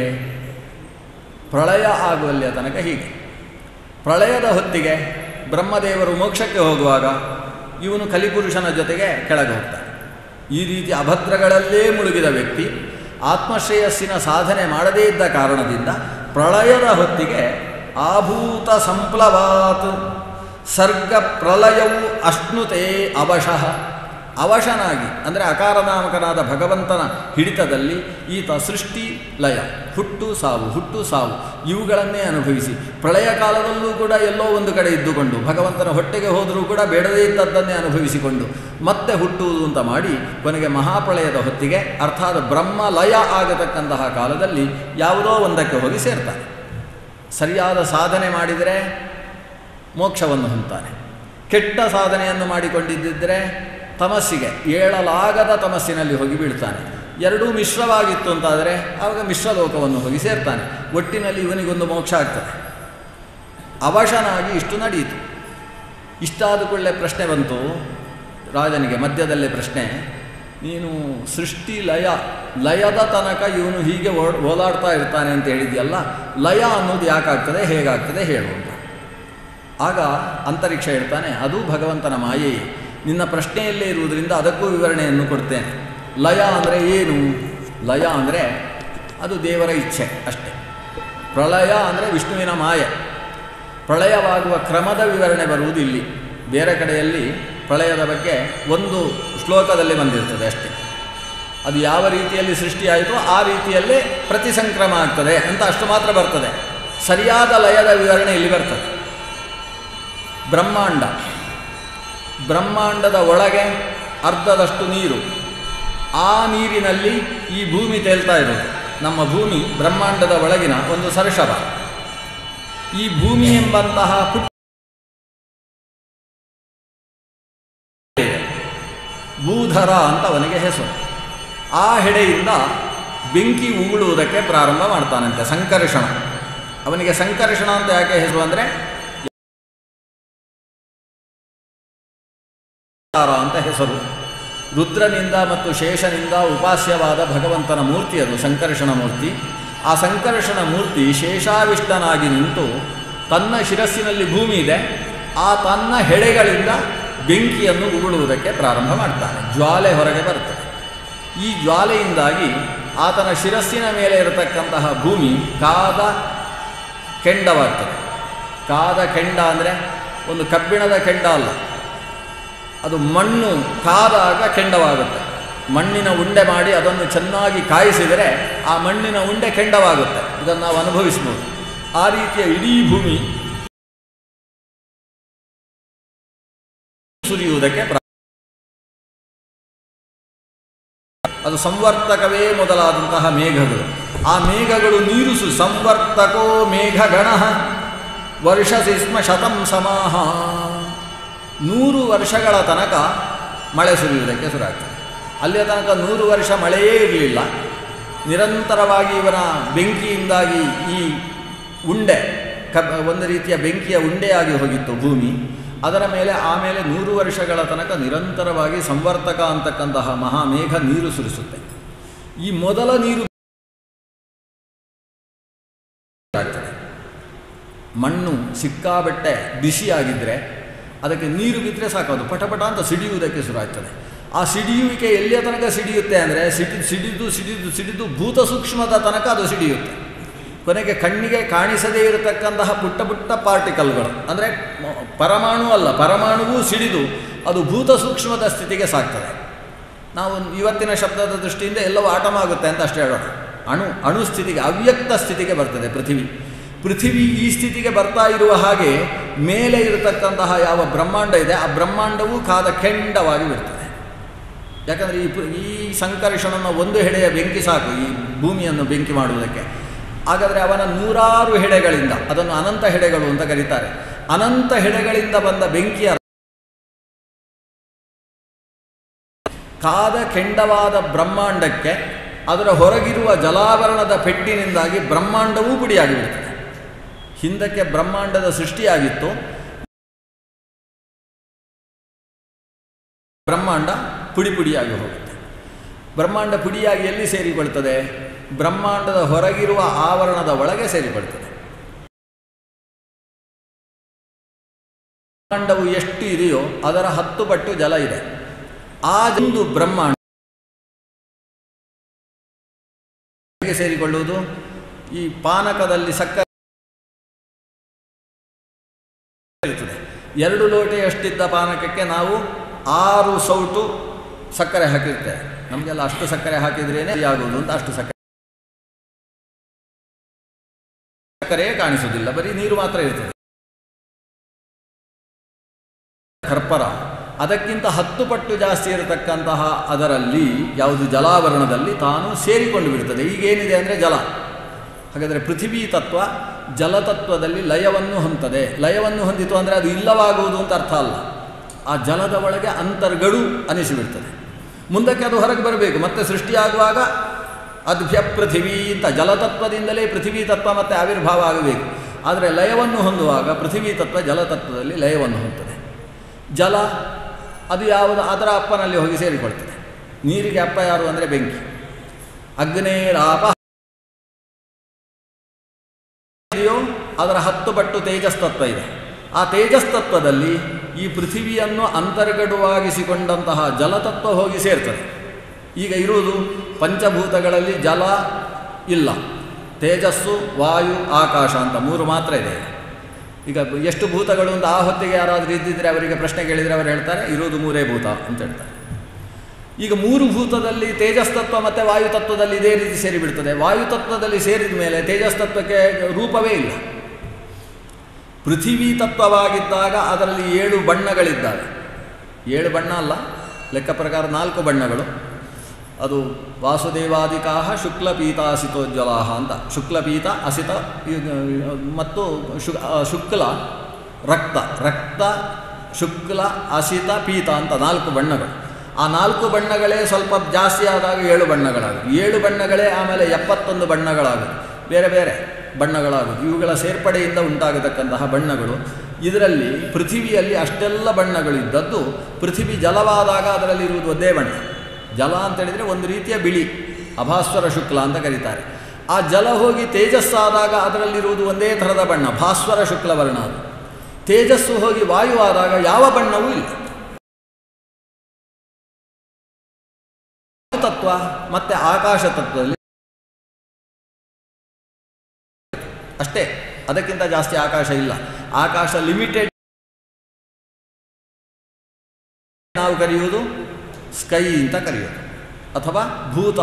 ಪ್ರಳಯ ಆಗುವಲ್ಲಿಯ ತನಕ ಹೀಗೆ ಪ್ರಳಯದ ಹೊತ್ತಿಗೆ ಬ್ರಹ್ಮದೇವರು ಮೋಕ್ಷಕ್ಕೆ ಹೋಗುವಾಗ ಇವನು ಕಲಿಪುರುಷನ ಜೊತೆಗೆ ಕೆಳಗೆ ಹೋಗ್ತಾನೆ ಈ ರೀತಿ ಅಭದ್ರಗಳಲ್ಲೇ ಮುಳುಗಿದ ವ್ಯಕ್ತಿ ಆತ್ಮಶ್ರೇಯಸ್ಸಿನ ಸಾಧನೆ ಮಾಡದೇ ಇದ್ದ ಕಾರಣದಿಂದ ಪ್ರಳಯದ ಹೊತ್ತಿಗೆ ಆಭೂತ ಸಂಪ್ಲವಾತ್ ಸರ್ಗ ಪ್ರಳಯವು ಅಶ್ನುತೆ ಅವಶಃ ಅವಶನಾಗಿ ಅಂದರೆ ಅಕಾರನಾಮಕನಾದ ಭಗವಂತನ ಹಿಡಿತದಲ್ಲಿ ಈತ ಸೃಷ್ಟಿ ಲಯ ಹುಟ್ಟು ಸಾವು ಹುಟ್ಟು ಸಾವು ಇವುಗಳನ್ನೇ ಅನುಭವಿಸಿ ಪ್ರಳಯ ಕಾಲದಲ್ಲೂ ಕೂಡ ಎಲ್ಲೋ ಒಂದು ಕಡೆ ಇದ್ದುಕೊಂಡು ಭಗವಂತನ ಹೊಟ್ಟೆಗೆ ಹೋದರೂ ಕೂಡ ಬೇಡದೇ ಇದ್ದದ್ದನ್ನೇ ಅನುಭವಿಸಿಕೊಂಡು ಮತ್ತೆ ಹುಟ್ಟುವುದು ಅಂತ ಮಾಡಿ ಕೊನೆಗೆ ಮಹಾಪ್ರಳಯದ ಹೊತ್ತಿಗೆ ಅರ್ಥಾತ್ ಬ್ರಹ್ಮ ಲಯ ಆಗತಕ್ಕಂತಹ ಕಾಲದಲ್ಲಿ ಯಾವುದೋ ಒಂದಕ್ಕೆ ಹೋಗಿ ಸೇರ್ತಾನೆ ಸರಿಯಾದ ಸಾಧನೆ ಮಾಡಿದರೆ ಮೋಕ್ಷವನ್ನು ಹೊಂದ್ತಾನೆ ಕೆಟ್ಟ ಸಾಧನೆಯನ್ನು ಮಾಡಿಕೊಂಡಿದ್ದರೆ ತಮಸ್ಸಿಗೆ ಏಳಲಾಗದ ತಮಸ್ಸಿನಲ್ಲಿ ಹೋಗಿ ಬೀಳ್ತಾನೆ ಎರಡೂ ಮಿಶ್ರವಾಗಿತ್ತು ಅಂತಾದರೆ ಆವಾಗ ಮಿಶ್ರಲೋಕವನ್ನು ಹೋಗಿ ಸೇರ್ತಾನೆ ಒಟ್ಟಿನಲ್ಲಿ ಇವನಿಗೊಂದು ಮೋಕ್ಷ ಆಗ್ತದೆ ಅವಶನಾಗಿ ಇಷ್ಟು ನಡೆಯಿತು ಇಷ್ಟಾದ ಕೂಡಲೇ ಪ್ರಶ್ನೆ ಬಂತು ರಾಜನಿಗೆ ಮಧ್ಯದಲ್ಲೇ ಪ್ರಶ್ನೆ ನೀನು ಸೃಷ್ಟಿ ಲಯ ಲಯದ ತನಕ ಇವನು ಹೀಗೆ ಓಡ್ ಓಲಾಡ್ತಾ ಇರ್ತಾನೆ ಅಂತ ಹೇಳಿದ್ಯಲ್ಲ ಲಯ ಅನ್ನೋದು ಯಾಕಾಗ್ತದೆ ಹೇಗಾಗ್ತದೆ ಹೇಳು ಅಂತ ಆಗ ಅಂತರಿಕ್ಷ ಹೇಳ್ತಾನೆ ಅದು ಭಗವಂತನ ಮಾಯೆಯೇ ನಿನ್ನ ಪ್ರಶ್ನೆಯಲ್ಲೇ ಇರುವುದರಿಂದ ಅದಕ್ಕೂ ವಿವರಣೆಯನ್ನು ಕೊಡ್ತೇನೆ ಲಯ ಅಂದರೆ ಏನು ಲಯ ಅಂದರೆ ಅದು ದೇವರ ಇಚ್ಛೆ ಅಷ್ಟೆ ಪ್ರಳಯ ಅಂದರೆ ವಿಷ್ಣುವಿನ ಮಾಯೆ ಪ್ರಳಯವಾಗುವ ಕ್ರಮದ ವಿವರಣೆ ಬರುವುದು ಇಲ್ಲಿ ಬೇರೆ ಕಡೆಯಲ್ಲಿ ಪ್ರಳಯದ ಬಗ್ಗೆ ಒಂದು ಶ್ಲೋಕದಲ್ಲಿ ಬಂದಿರ್ತದೆ ಅಷ್ಟೇ ಅದು ಯಾವ ರೀತಿಯಲ್ಲಿ ಸೃಷ್ಟಿಯಾಯಿತೋ ಆ ರೀತಿಯಲ್ಲೇ ಪ್ರತಿ ಸಂಕ್ರಮ ಆಗ್ತದೆ ಅಂತ ಅಷ್ಟು ಮಾತ್ರ ಬರ್ತದೆ ಸರಿಯಾದ ಲಯದ ವಿವರಣೆ ಇಲ್ಲಿ ಬರ್ತದೆ ಬ್ರಹ್ಮಾಂಡ ಬ್ರಹ್ಮಾಂಡದ ಒಳಗೆ ಅರ್ಧದಷ್ಟು ನೀರು ಆ ನೀರಿನಲ್ಲಿ ಈ ಭೂಮಿ ತೇಲ್ತಾ ಇರೋದು ನಮ್ಮ ಭೂಮಿ ಬ್ರಹ್ಮಾಂಡದ ಒಳಗಿನ ಒಂದು ಸರ್ಷಭ ಈ ಭೂಮಿ ಎಂಬಂತಹ ಪುಟ್ಟ ಭೂಧರ ಅಂತ ಅವನಿಗೆ ಹೆಸರು ಆ ಹೆಡೆಯಿಂದ ಬೆಂಕಿ ಉಗುಳುವುದಕ್ಕೆ ಪ್ರಾರಂಭ ಮಾಡ್ತಾನಂತೆ ಸಂಕರ್ಷಣ ಅವನಿಗೆ ಸಂಕರ್ಷಣ ಅಂತ ಯಾಕೆ ಹೆಸರು ಅಂದರೆ ಅಂತ ಹೆಸರು ರುದ್ರನಿಂದ ಮತ್ತು ಶೇಷನಿಂದ ಉಪಾಸ್ಯವಾದ ಭಗವಂತನ ಮೂರ್ತಿ ಅದು ಸಂಕರ್ಷಣ ಮೂರ್ತಿ ಆ ಸಂಕರ್ಷಣ ಮೂರ್ತಿ ಶೇಷಾವಿಷ್ಟನಾಗಿ ನಿಂತು ತನ್ನ ಶಿರಸ್ಸಿನಲ್ಲಿ ಭೂಮಿ ಇದೆ ಆ ತನ್ನ ಹೆಡೆಗಳಿಂದ ಬೆಂಕಿಯನ್ನು ಉಗುಳುವುದಕ್ಕೆ ಪ್ರಾರಂಭ ಮಾಡ್ತಾನೆ ಜ್ವಾಲೆ ಹೊರಗೆ ಬರ್ತದೆ ಈ ಜ್ವಾಲೆಯಿಂದಾಗಿ ಆತನ ಶಿರಸ್ಸಿನ ಮೇಲೆ ಇರತಕ್ಕಂತಹ ಭೂಮಿ ಕಾದ ಕೆಂಡವಾಗ್ತದೆ ಕಾದ ಕೆಂಡ ಅಂದರೆ ಒಂದು ಕಬ್ಬಿಣದ ಕೆಂಡ ಅಲ್ಲ ಅದು ಮಣ್ಣು ಕಾದಾಗ ಕೆಂಡವಾಗುತ್ತೆ ಮಣ್ಣಿನ ಉಂಡೆ ಮಾಡಿ ಅದನ್ನು ಚೆನ್ನಾಗಿ ಕಾಯಿಸಿದರೆ ಆ ಮಣ್ಣಿನ ಉಂಡೆ ಕೆಂಡವಾಗುತ್ತೆ ಇದನ್ನು ನಾವು ಅನುಭವಿಸ್ಬೋದು ಆ ರೀತಿಯ ಇಡೀ ಭೂಮಿ ಸುರಿಯುವುದಕ್ಕೆ ಪ್ರಾ ಅದು ಸಂವರ್ತಕವೇ ಮೊದಲಾದಂತಹ ಮೇಘಗಳು ಆ ಮೇಘಗಳು ನೀರು ಸು ಸಂವರ್ತಕೋ ಮೇಘಗಣ ವರ್ಷಸಿ ಸ್ಮ ಶತಂ ಸಮಾಹ ನೂರು ವರ್ಷಗಳ ತನಕ ಮಳೆ ಸುರಿಯುವುದಕ್ಕೆ ಶುರುವಾಗ್ತದೆ ಅಲ್ಲಿಯ ತನಕ ನೂರು ವರ್ಷ ಮಳೆಯೇ ಇರಲಿಲ್ಲ ನಿರಂತರವಾಗಿ ಇವನ ಬೆಂಕಿಯಿಂದಾಗಿ ಈ ಉಂಡೆ ಕ ಒಂದು ರೀತಿಯ ಬೆಂಕಿಯ ಉಂಡೆಯಾಗಿ ಹೋಗಿತ್ತು ಭೂಮಿ ಅದರ ಮೇಲೆ ಆಮೇಲೆ ನೂರು ವರ್ಷಗಳ ತನಕ ನಿರಂತರವಾಗಿ ಸಂವರ್ತಕ ಅಂತಕ್ಕಂತಹ ಮಹಾಮೇಘ ನೀರು ಸುರಿಸುತ್ತೆ ಈ ಮೊದಲ ನೀರು ಆಗ್ತದೆ ಮಣ್ಣು ಸಿಕ್ಕಾಬಟ್ಟೆ ಬಿಸಿಯಾಗಿದ್ದರೆ ಅದಕ್ಕೆ ನೀರು ಬಿದ್ದರೆ ಸಾಕು ಅದು ಪಟಪಟ ಅಂತ ಸಿಡಿಯುವುದಕ್ಕೆ ಶುರುವಾಗ್ತದೆ ಆ ಸಿಡಿಯುವಿಕೆ ಎಲ್ಲಿಯ ತನಕ ಸಿಡಿಯುತ್ತೆ ಅಂದರೆ ಸಿಡಿ ಸಿಡಿದು ಸಿಡಿದು ಸಿಡಿದು ಭೂತ ಸೂಕ್ಷ್ಮದ ತನಕ ಅದು ಸಿಡಿಯುತ್ತೆ ಕೊನೆಗೆ ಕಣ್ಣಿಗೆ ಕಾಣಿಸದೇ ಇರತಕ್ಕಂತಹ ಪುಟ್ಟ ಪುಟ್ಟ ಪಾರ್ಟಿಕಲ್ಗಳು ಅಂದರೆ ಪರಮಾಣು ಅಲ್ಲ ಪರಮಾಣುವು ಸಿಡಿದು ಅದು ಭೂತ ಸೂಕ್ಷ್ಮದ ಸ್ಥಿತಿಗೆ ಸಾಕ್ತದೆ ನಾವು ಇವತ್ತಿನ ಶಬ್ದದ ದೃಷ್ಟಿಯಿಂದ ಎಲ್ಲವೂ ಆಟಮ ಆಗುತ್ತೆ ಅಂತ ಅಷ್ಟೇ ಹೇಳೋಣ ಅಣು ಅಣು ಸ್ಥಿತಿಗೆ ಅವ್ಯಕ್ತ ಸ್ಥಿತಿಗೆ ಬರ್ತದೆ ಪೃಥಿವಿ ಪೃಥಿವಿ ಈ ಸ್ಥಿತಿಗೆ ಬರ್ತಾ ಇರುವ ಹಾಗೆ ಮೇಲೆ ಇರತಕ್ಕಂತಹ ಯಾವ ಬ್ರಹ್ಮಾಂಡ ಇದೆ ಆ ಬ್ರಹ್ಮಾಂಡವು ಕಾದ ಕೆಂಡವಾಗಿ ಬಿಡ್ತದೆ ಯಾಕಂದರೆ ಈ ಪೃ- ಈ ಸಂಕರ್ಷಣನ ಒಂದು ಹೆಡೆಯ ಬೆಂಕಿ ಸಾಕು ಈ ಭೂಮಿಯನ್ನು ಬೆಂಕಿ ಮಾಡುವುದಕ್ಕೆ ಹಾಗಾದರೆ ಅವನ ನೂರಾರು ಹೆಡೆಗಳಿಂದ ಅದನ್ನು ಅನಂತ ಹೆಡೆಗಳು ಅಂತ ಕರೀತಾರೆ ಅನಂತ ಹೆಡೆಗಳಿಂದ ಬಂದ ಬೆಂಕಿಯ ಕಾದ ಕೆಂಡವಾದ ಬ್ರಹ್ಮಾಂಡಕ್ಕೆ ಅದರ ಹೊರಗಿರುವ ಜಲಾವರಣದ ಪೆಟ್ಟಿನಿಂದಾಗಿ ಬ್ರಹ್ಮಾಂಡವೂ ಪುಡಿಯಾಗಿಬಿಡ್ತದೆ ಹಿಂದಕ್ಕೆ ಬ್ರಹ್ಮಾಂಡದ ಸೃಷ್ಟಿಯಾಗಿತ್ತು ಬ್ರಹ್ಮಾಂಡ ಪುಡಿ ಪುಡಿಯಾಗಿ ಹೋಗುತ್ತೆ ಬ್ರಹ್ಮಾಂಡ ಪುಡಿಯಾಗಿ ಎಲ್ಲಿ ಸೇರಿಕೊಳ್ತದೆ ಬ್ರಹ್ಮಾಂಡದ ಹೊರಗಿರುವ ಆವರಣದ ಒಳಗೆ ಸೇರಿಕೊಳ್ತದೆ ಬ್ರಹ್ಮಾಂಡವು ಎಷ್ಟು ಇದೆಯೋ ಅದರ ಹತ್ತು ಪಟ್ಟು ಜಲ ಇದೆ ಆ ಒಂದು ಬ್ರಹ್ಮಾಂಡ ಹೇಗೆ ಸೇರಿಕೊಳ್ಳುವುದು ಈ ಪಾನಕದಲ್ಲಿ ಸಕ್ಕರೆ ಇರ್ತದೆ ಎರಡು ಲೋಟೆಯಷ್ಟಿದ್ದ ಪಾನಕಕ್ಕೆ ನಾವು ಆರು ಸೌಟು ಸಕ್ಕರೆ ಹಾಕಿರ್ತೇವೆ ನಮಗೆಲ್ಲ ಅಷ್ಟು ಸಕ್ಕರೆ ಹಾಕಿದ್ರೇನೆ ಆಗುವುದು ಅಂತ ಅಷ್ಟು ಸಕ್ಕರೆ ಸಕ್ಕರೆಯೇ ಕಾಣಿಸುವುದಿಲ್ಲ ಬರೀ ನೀರು ಮಾತ್ರ ಇರ್ತದೆ ಕರ್ಪರ ಅದಕ್ಕಿಂತ ಹತ್ತು ಪಟ್ಟು ಜಾಸ್ತಿ ಇರತಕ್ಕಂತಹ ಅದರಲ್ಲಿ ಯಾವುದು ಜಲಾವರಣದಲ್ಲಿ ತಾನು ಸೇರಿಕೊಂಡು ಬಿಡ್ತದೆ ಈಗೇನಿದೆ ಅಂದರೆ ಜಲ ಹಾಗಾದರೆ ಪೃಥಿವೀ ತತ್ವ ಜಲತತ್ವದಲ್ಲಿ ಲಯವನ್ನು ಹೊಂದದೆ ಲಯವನ್ನು ಹೊಂದಿತು ಅಂದರೆ ಅದು ಇಲ್ಲವಾಗುವುದು ಅಂತ ಅರ್ಥ ಅಲ್ಲ ಆ ಜಲದ ಒಳಗೆ ಅಂತರ್ಗಡು ಅನಿಸಿಬಿಡ್ತದೆ ಮುಂದಕ್ಕೆ ಅದು ಹೊರಗೆ ಬರಬೇಕು ಮತ್ತೆ ಸೃಷ್ಟಿಯಾಗುವಾಗ ಅದ್ಭ್ಯ ಪೃಥಿವೀ ಅಂತ ಜಲತತ್ವದಿಂದಲೇ ಪೃಥಿವೀ ತತ್ವ ಮತ್ತೆ ಆವಿರ್ಭಾವ ಆಗಬೇಕು ಆದರೆ ಲಯವನ್ನು ಹೊಂದುವಾಗ ಪೃಥಿವೀ ತತ್ವ ಜಲತತ್ವದಲ್ಲಿ ಲಯವನ್ನು ಹೊಂದುತ್ತದೆ ಜಲ ಅದು ಯಾವುದು ಅದರ ಅಪ್ಪನಲ್ಲಿ ಹೋಗಿ ಸೇರಿಕೊಳ್ತದೆ ನೀರಿಗೆ ಅಪ್ಪ ಯಾರು ಅಂದರೆ ಬೆಂಕಿ ಅಗ್ನೇರಾಪ ಇದೆಯೋ ಅದರ ಹತ್ತು ಪಟ್ಟು ತೇಜಸ್ತತ್ವ ಇದೆ ಆ ತೇಜಸ್ತತ್ವದಲ್ಲಿ ಈ ಪೃಥಿವಿಯನ್ನು ಅಂತರ್ಗಡುವಾಗಿಸಿಕೊಂಡಂತಹ ಜಲತತ್ವ ಹೋಗಿ ಸೇರ್ತದೆ ಈಗ ಇರುವುದು ಪಂಚಭೂತಗಳಲ್ಲಿ ಜಲ ಇಲ್ಲ ತೇಜಸ್ಸು ವಾಯು ಆಕಾಶ ಅಂತ ಮೂರು ಮಾತ್ರ ಇದೆ ಈಗ ಎಷ್ಟು ಭೂತಗಳು ಅಂತ ಆ ಹೊತ್ತಿಗೆ ಯಾರಾದರೂ ಇದ್ದಿದ್ರೆ ಅವರಿಗೆ ಪ್ರಶ್ನೆ ಕೇಳಿದರೆ ಅವರು ಹೇಳ್ತಾರೆ ಇರುವುದು ಮೂರೇ ಭೂತ ಅಂತ ಹೇಳ್ತಾರೆ ಈಗ ಮೂರು ಭೂತದಲ್ಲಿ ತೇಜಸ್ತತ್ವ ಮತ್ತು ವಾಯುತತ್ವದಲ್ಲಿ ಇದೇ ರೀತಿ ಸೇರಿಬಿಡ್ತದೆ ವಾಯುತತ್ವದಲ್ಲಿ ಸೇರಿದ ಮೇಲೆ ತೇಜಸ್ತತ್ವಕ್ಕೆ ರೂಪವೇ ಇಲ್ಲ ಪೃಥಿವೀ ತತ್ವವಾಗಿದ್ದಾಗ ಅದರಲ್ಲಿ ಏಳು ಬಣ್ಣಗಳಿದ್ದಾವೆ ಏಳು ಬಣ್ಣ ಅಲ್ಲ ಲೆಕ್ಕ ಪ್ರಕಾರ ನಾಲ್ಕು ಬಣ್ಣಗಳು ಅದು ವಾಸುದೇವಾದಿಕಾಹ ಶುಕ್ಲಪೀತಾಸಿತೋಜ್ವಲಾಹ ಅಂತ ಶುಕ್ಲಪೀತ ಅಸಿತ ಮತ್ತು ಶು ಶುಕ್ಲ ರಕ್ತ ರಕ್ತ ಶುಕ್ಲ ಅಸಿತ ಪೀತ ಅಂತ ನಾಲ್ಕು ಬಣ್ಣಗಳು ಆ ನಾಲ್ಕು ಬಣ್ಣಗಳೇ ಸ್ವಲ್ಪ ಜಾಸ್ತಿ ಆದಾಗ ಏಳು ಬಣ್ಣಗಳಾಗುತ್ತೆ ಏಳು ಬಣ್ಣಗಳೇ ಆಮೇಲೆ ಎಪ್ಪತ್ತೊಂದು ಬಣ್ಣಗಳಾಗುತ್ತೆ ಬೇರೆ ಬೇರೆ ಬಣ್ಣಗಳಾಗುತ್ತೆ ಇವುಗಳ ಸೇರ್ಪಡೆಯಿಂದ ಉಂಟಾಗತಕ್ಕಂತಹ ಬಣ್ಣಗಳು ಇದರಲ್ಲಿ ಪೃಥಿವಿಯಲ್ಲಿ ಅಷ್ಟೆಲ್ಲ ಬಣ್ಣಗಳು ಇದ್ದದ್ದು ಪೃಥಿವಿ ಜಲವಾದಾಗ ಅದರಲ್ಲಿ ಇರುವುದು ಒಂದೇ ಬಣ್ಣ ಜಲ ಅಂತೇಳಿದರೆ ಒಂದು ರೀತಿಯ ಬಿಳಿ ಅಭಾಸ್ವರ ಶುಕ್ಲ ಅಂತ ಕರೀತಾರೆ ಆ ಜಲ ಹೋಗಿ ತೇಜಸ್ಸಾದಾಗ ಅದರಲ್ಲಿರುವುದು ಒಂದೇ ಥರದ ಬಣ್ಣ ಭಾಸ್ವರ ಶುಕ್ಲ ವರ್ಣ ಅದು ತೇಜಸ್ಸು ಹೋಗಿ ವಾಯು ಆದಾಗ ಯಾವ ಬಣ್ಣವೂ ಇಲ್ಲ ತತ್ವ ಮತ್ತೆ ಆಕಾಶ ತತ್ವದಲ್ಲಿ ಅಷ್ಟೇ ಅದಕ್ಕಿಂತ ಜಾಸ್ತಿ ಆಕಾಶ ಇಲ್ಲ ಆಕಾಶ ಲಿಮಿಟೆಡ್ ನಾವು ಕರೆಯುವುದು ಸ್ಕೈ ಅಂತ ಕರೆಯೋದು ಅಥವಾ ಭೂತ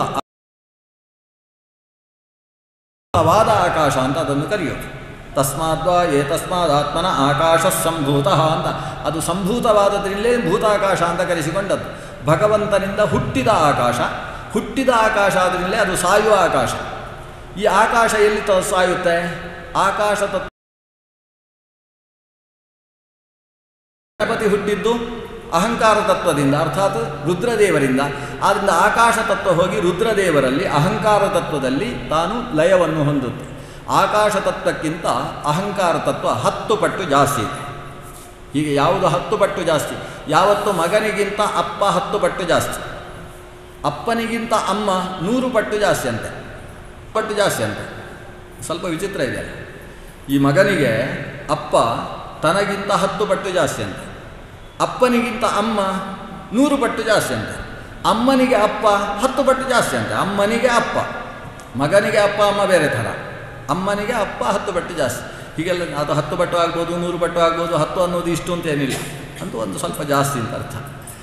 ವಾದ ಆಕಾಶ ಅಂತ ಅದನ್ನು ಕರೆಯೋದು ತಸ್ಮಾದ್ವಾ ಏತಸ್ಮಾದಾತ್ಮನ ಆಕಾಶ ಸಂಭೂತ ಅಂತ ಅದು ಸಂಭೂತವಾದದ್ರಿಂದಲೇ ಭೂತಾಕಾಶ ಅಂತ ಕರೆಸಿಕೊಂಡದ್ದು ಭಗವಂತನಿಂದ ಹುಟ್ಟಿದ ಆಕಾಶ ಹುಟ್ಟಿದ ಆಕಾಶ ಆದ್ರಿಂದಲೇ ಅದು ಸಾಯುವ ಆಕಾಶ ಈ ಆಕಾಶ ಎಲ್ಲಿ ತ ಸಾಯುತ್ತೆ ಆಕಾಶ ತತ್ವ ಗಣಪತಿ ಹುಟ್ಟಿದ್ದು ಅಹಂಕಾರ ತತ್ವದಿಂದ ಅರ್ಥಾತ್ ರುದ್ರದೇವರಿಂದ ಆದ್ದರಿಂದ ಆಕಾಶ ತತ್ವ ಹೋಗಿ ರುದ್ರದೇವರಲ್ಲಿ ಅಹಂಕಾರ ತತ್ವದಲ್ಲಿ ತಾನು ಲಯವನ್ನು ಹೊಂದುತ್ತೆ ಆಕಾಶ ತತ್ವಕ್ಕಿಂತ ಅಹಂಕಾರ ತತ್ವ ಹತ್ತು ಪಟ್ಟು ಜಾಸ್ತಿ ಇದೆ ಹೀಗೆ ಯಾವುದು ಹತ್ತು ಪಟ್ಟು ಜಾಸ್ತಿ ಯಾವತ್ತು ಮಗನಿಗಿಂತ ಅಪ್ಪ ಹತ್ತು ಪಟ್ಟು ಜಾಸ್ತಿ ಅಪ್ಪನಿಗಿಂತ ಅಮ್ಮ ನೂರು ಪಟ್ಟು ಜಾಸ್ತಿ ಅಂತೆ ಪಟ್ಟು ಜಾಸ್ತಿ ಅಂತೆ ಸ್ವಲ್ಪ ವಿಚಿತ್ರ ಇದೆಯಲ್ಲ ಈ ಮಗನಿಗೆ ಅಪ್ಪ ತನಗಿಂತ ಹತ್ತು ಪಟ್ಟು ಜಾಸ್ತಿ ಅಂತೆ ಅಪ್ಪನಿಗಿಂತ ಅಮ್ಮ ನೂರು ಪಟ್ಟು ಜಾಸ್ತಿ ಅಂತೆ ಅಮ್ಮನಿಗೆ ಅಪ್ಪ ಹತ್ತು ಪಟ್ಟು ಜಾಸ್ತಿ ಅಂತೆ ಅಮ್ಮನಿಗೆ ಅಪ್ಪ ಮಗನಿಗೆ ಅಪ್ಪ ಅಮ್ಮ ಬೇರೆ ಥರ ಅಮ್ಮನಿಗೆ ಅಪ್ಪ ಹತ್ತು ಪಟ್ಟು ಜಾಸ್ತಿ ಹೀಗೆಲ್ಲ ಅದು ಹತ್ತು ಪಟ್ಟು ಆಗ್ಬೋದು ನೂರು ಪಟ್ಟು ಆಗ್ಬೋದು ಹತ್ತು ಅನ್ನೋದು ಇಷ್ಟು ಅಂತ ಏನಿಲ್ಲ ಅಂತೂ ಒಂದು ಸ್ವಲ್ಪ ಜಾಸ್ತಿ ಅಂತ ಅರ್ಥ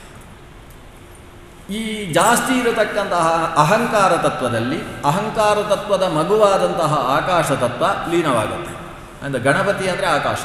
ಈ ಜಾಸ್ತಿ ಇರತಕ್ಕಂತಹ ಅಹಂಕಾರ ತತ್ವದಲ್ಲಿ ಅಹಂಕಾರ ತತ್ವದ ಮಗುವಾದಂತಹ ಆಕಾಶ ತತ್ವ ಲೀನವಾಗುತ್ತೆ ಅಂದರೆ ಗಣಪತಿ ಅಂದರೆ ಆಕಾಶ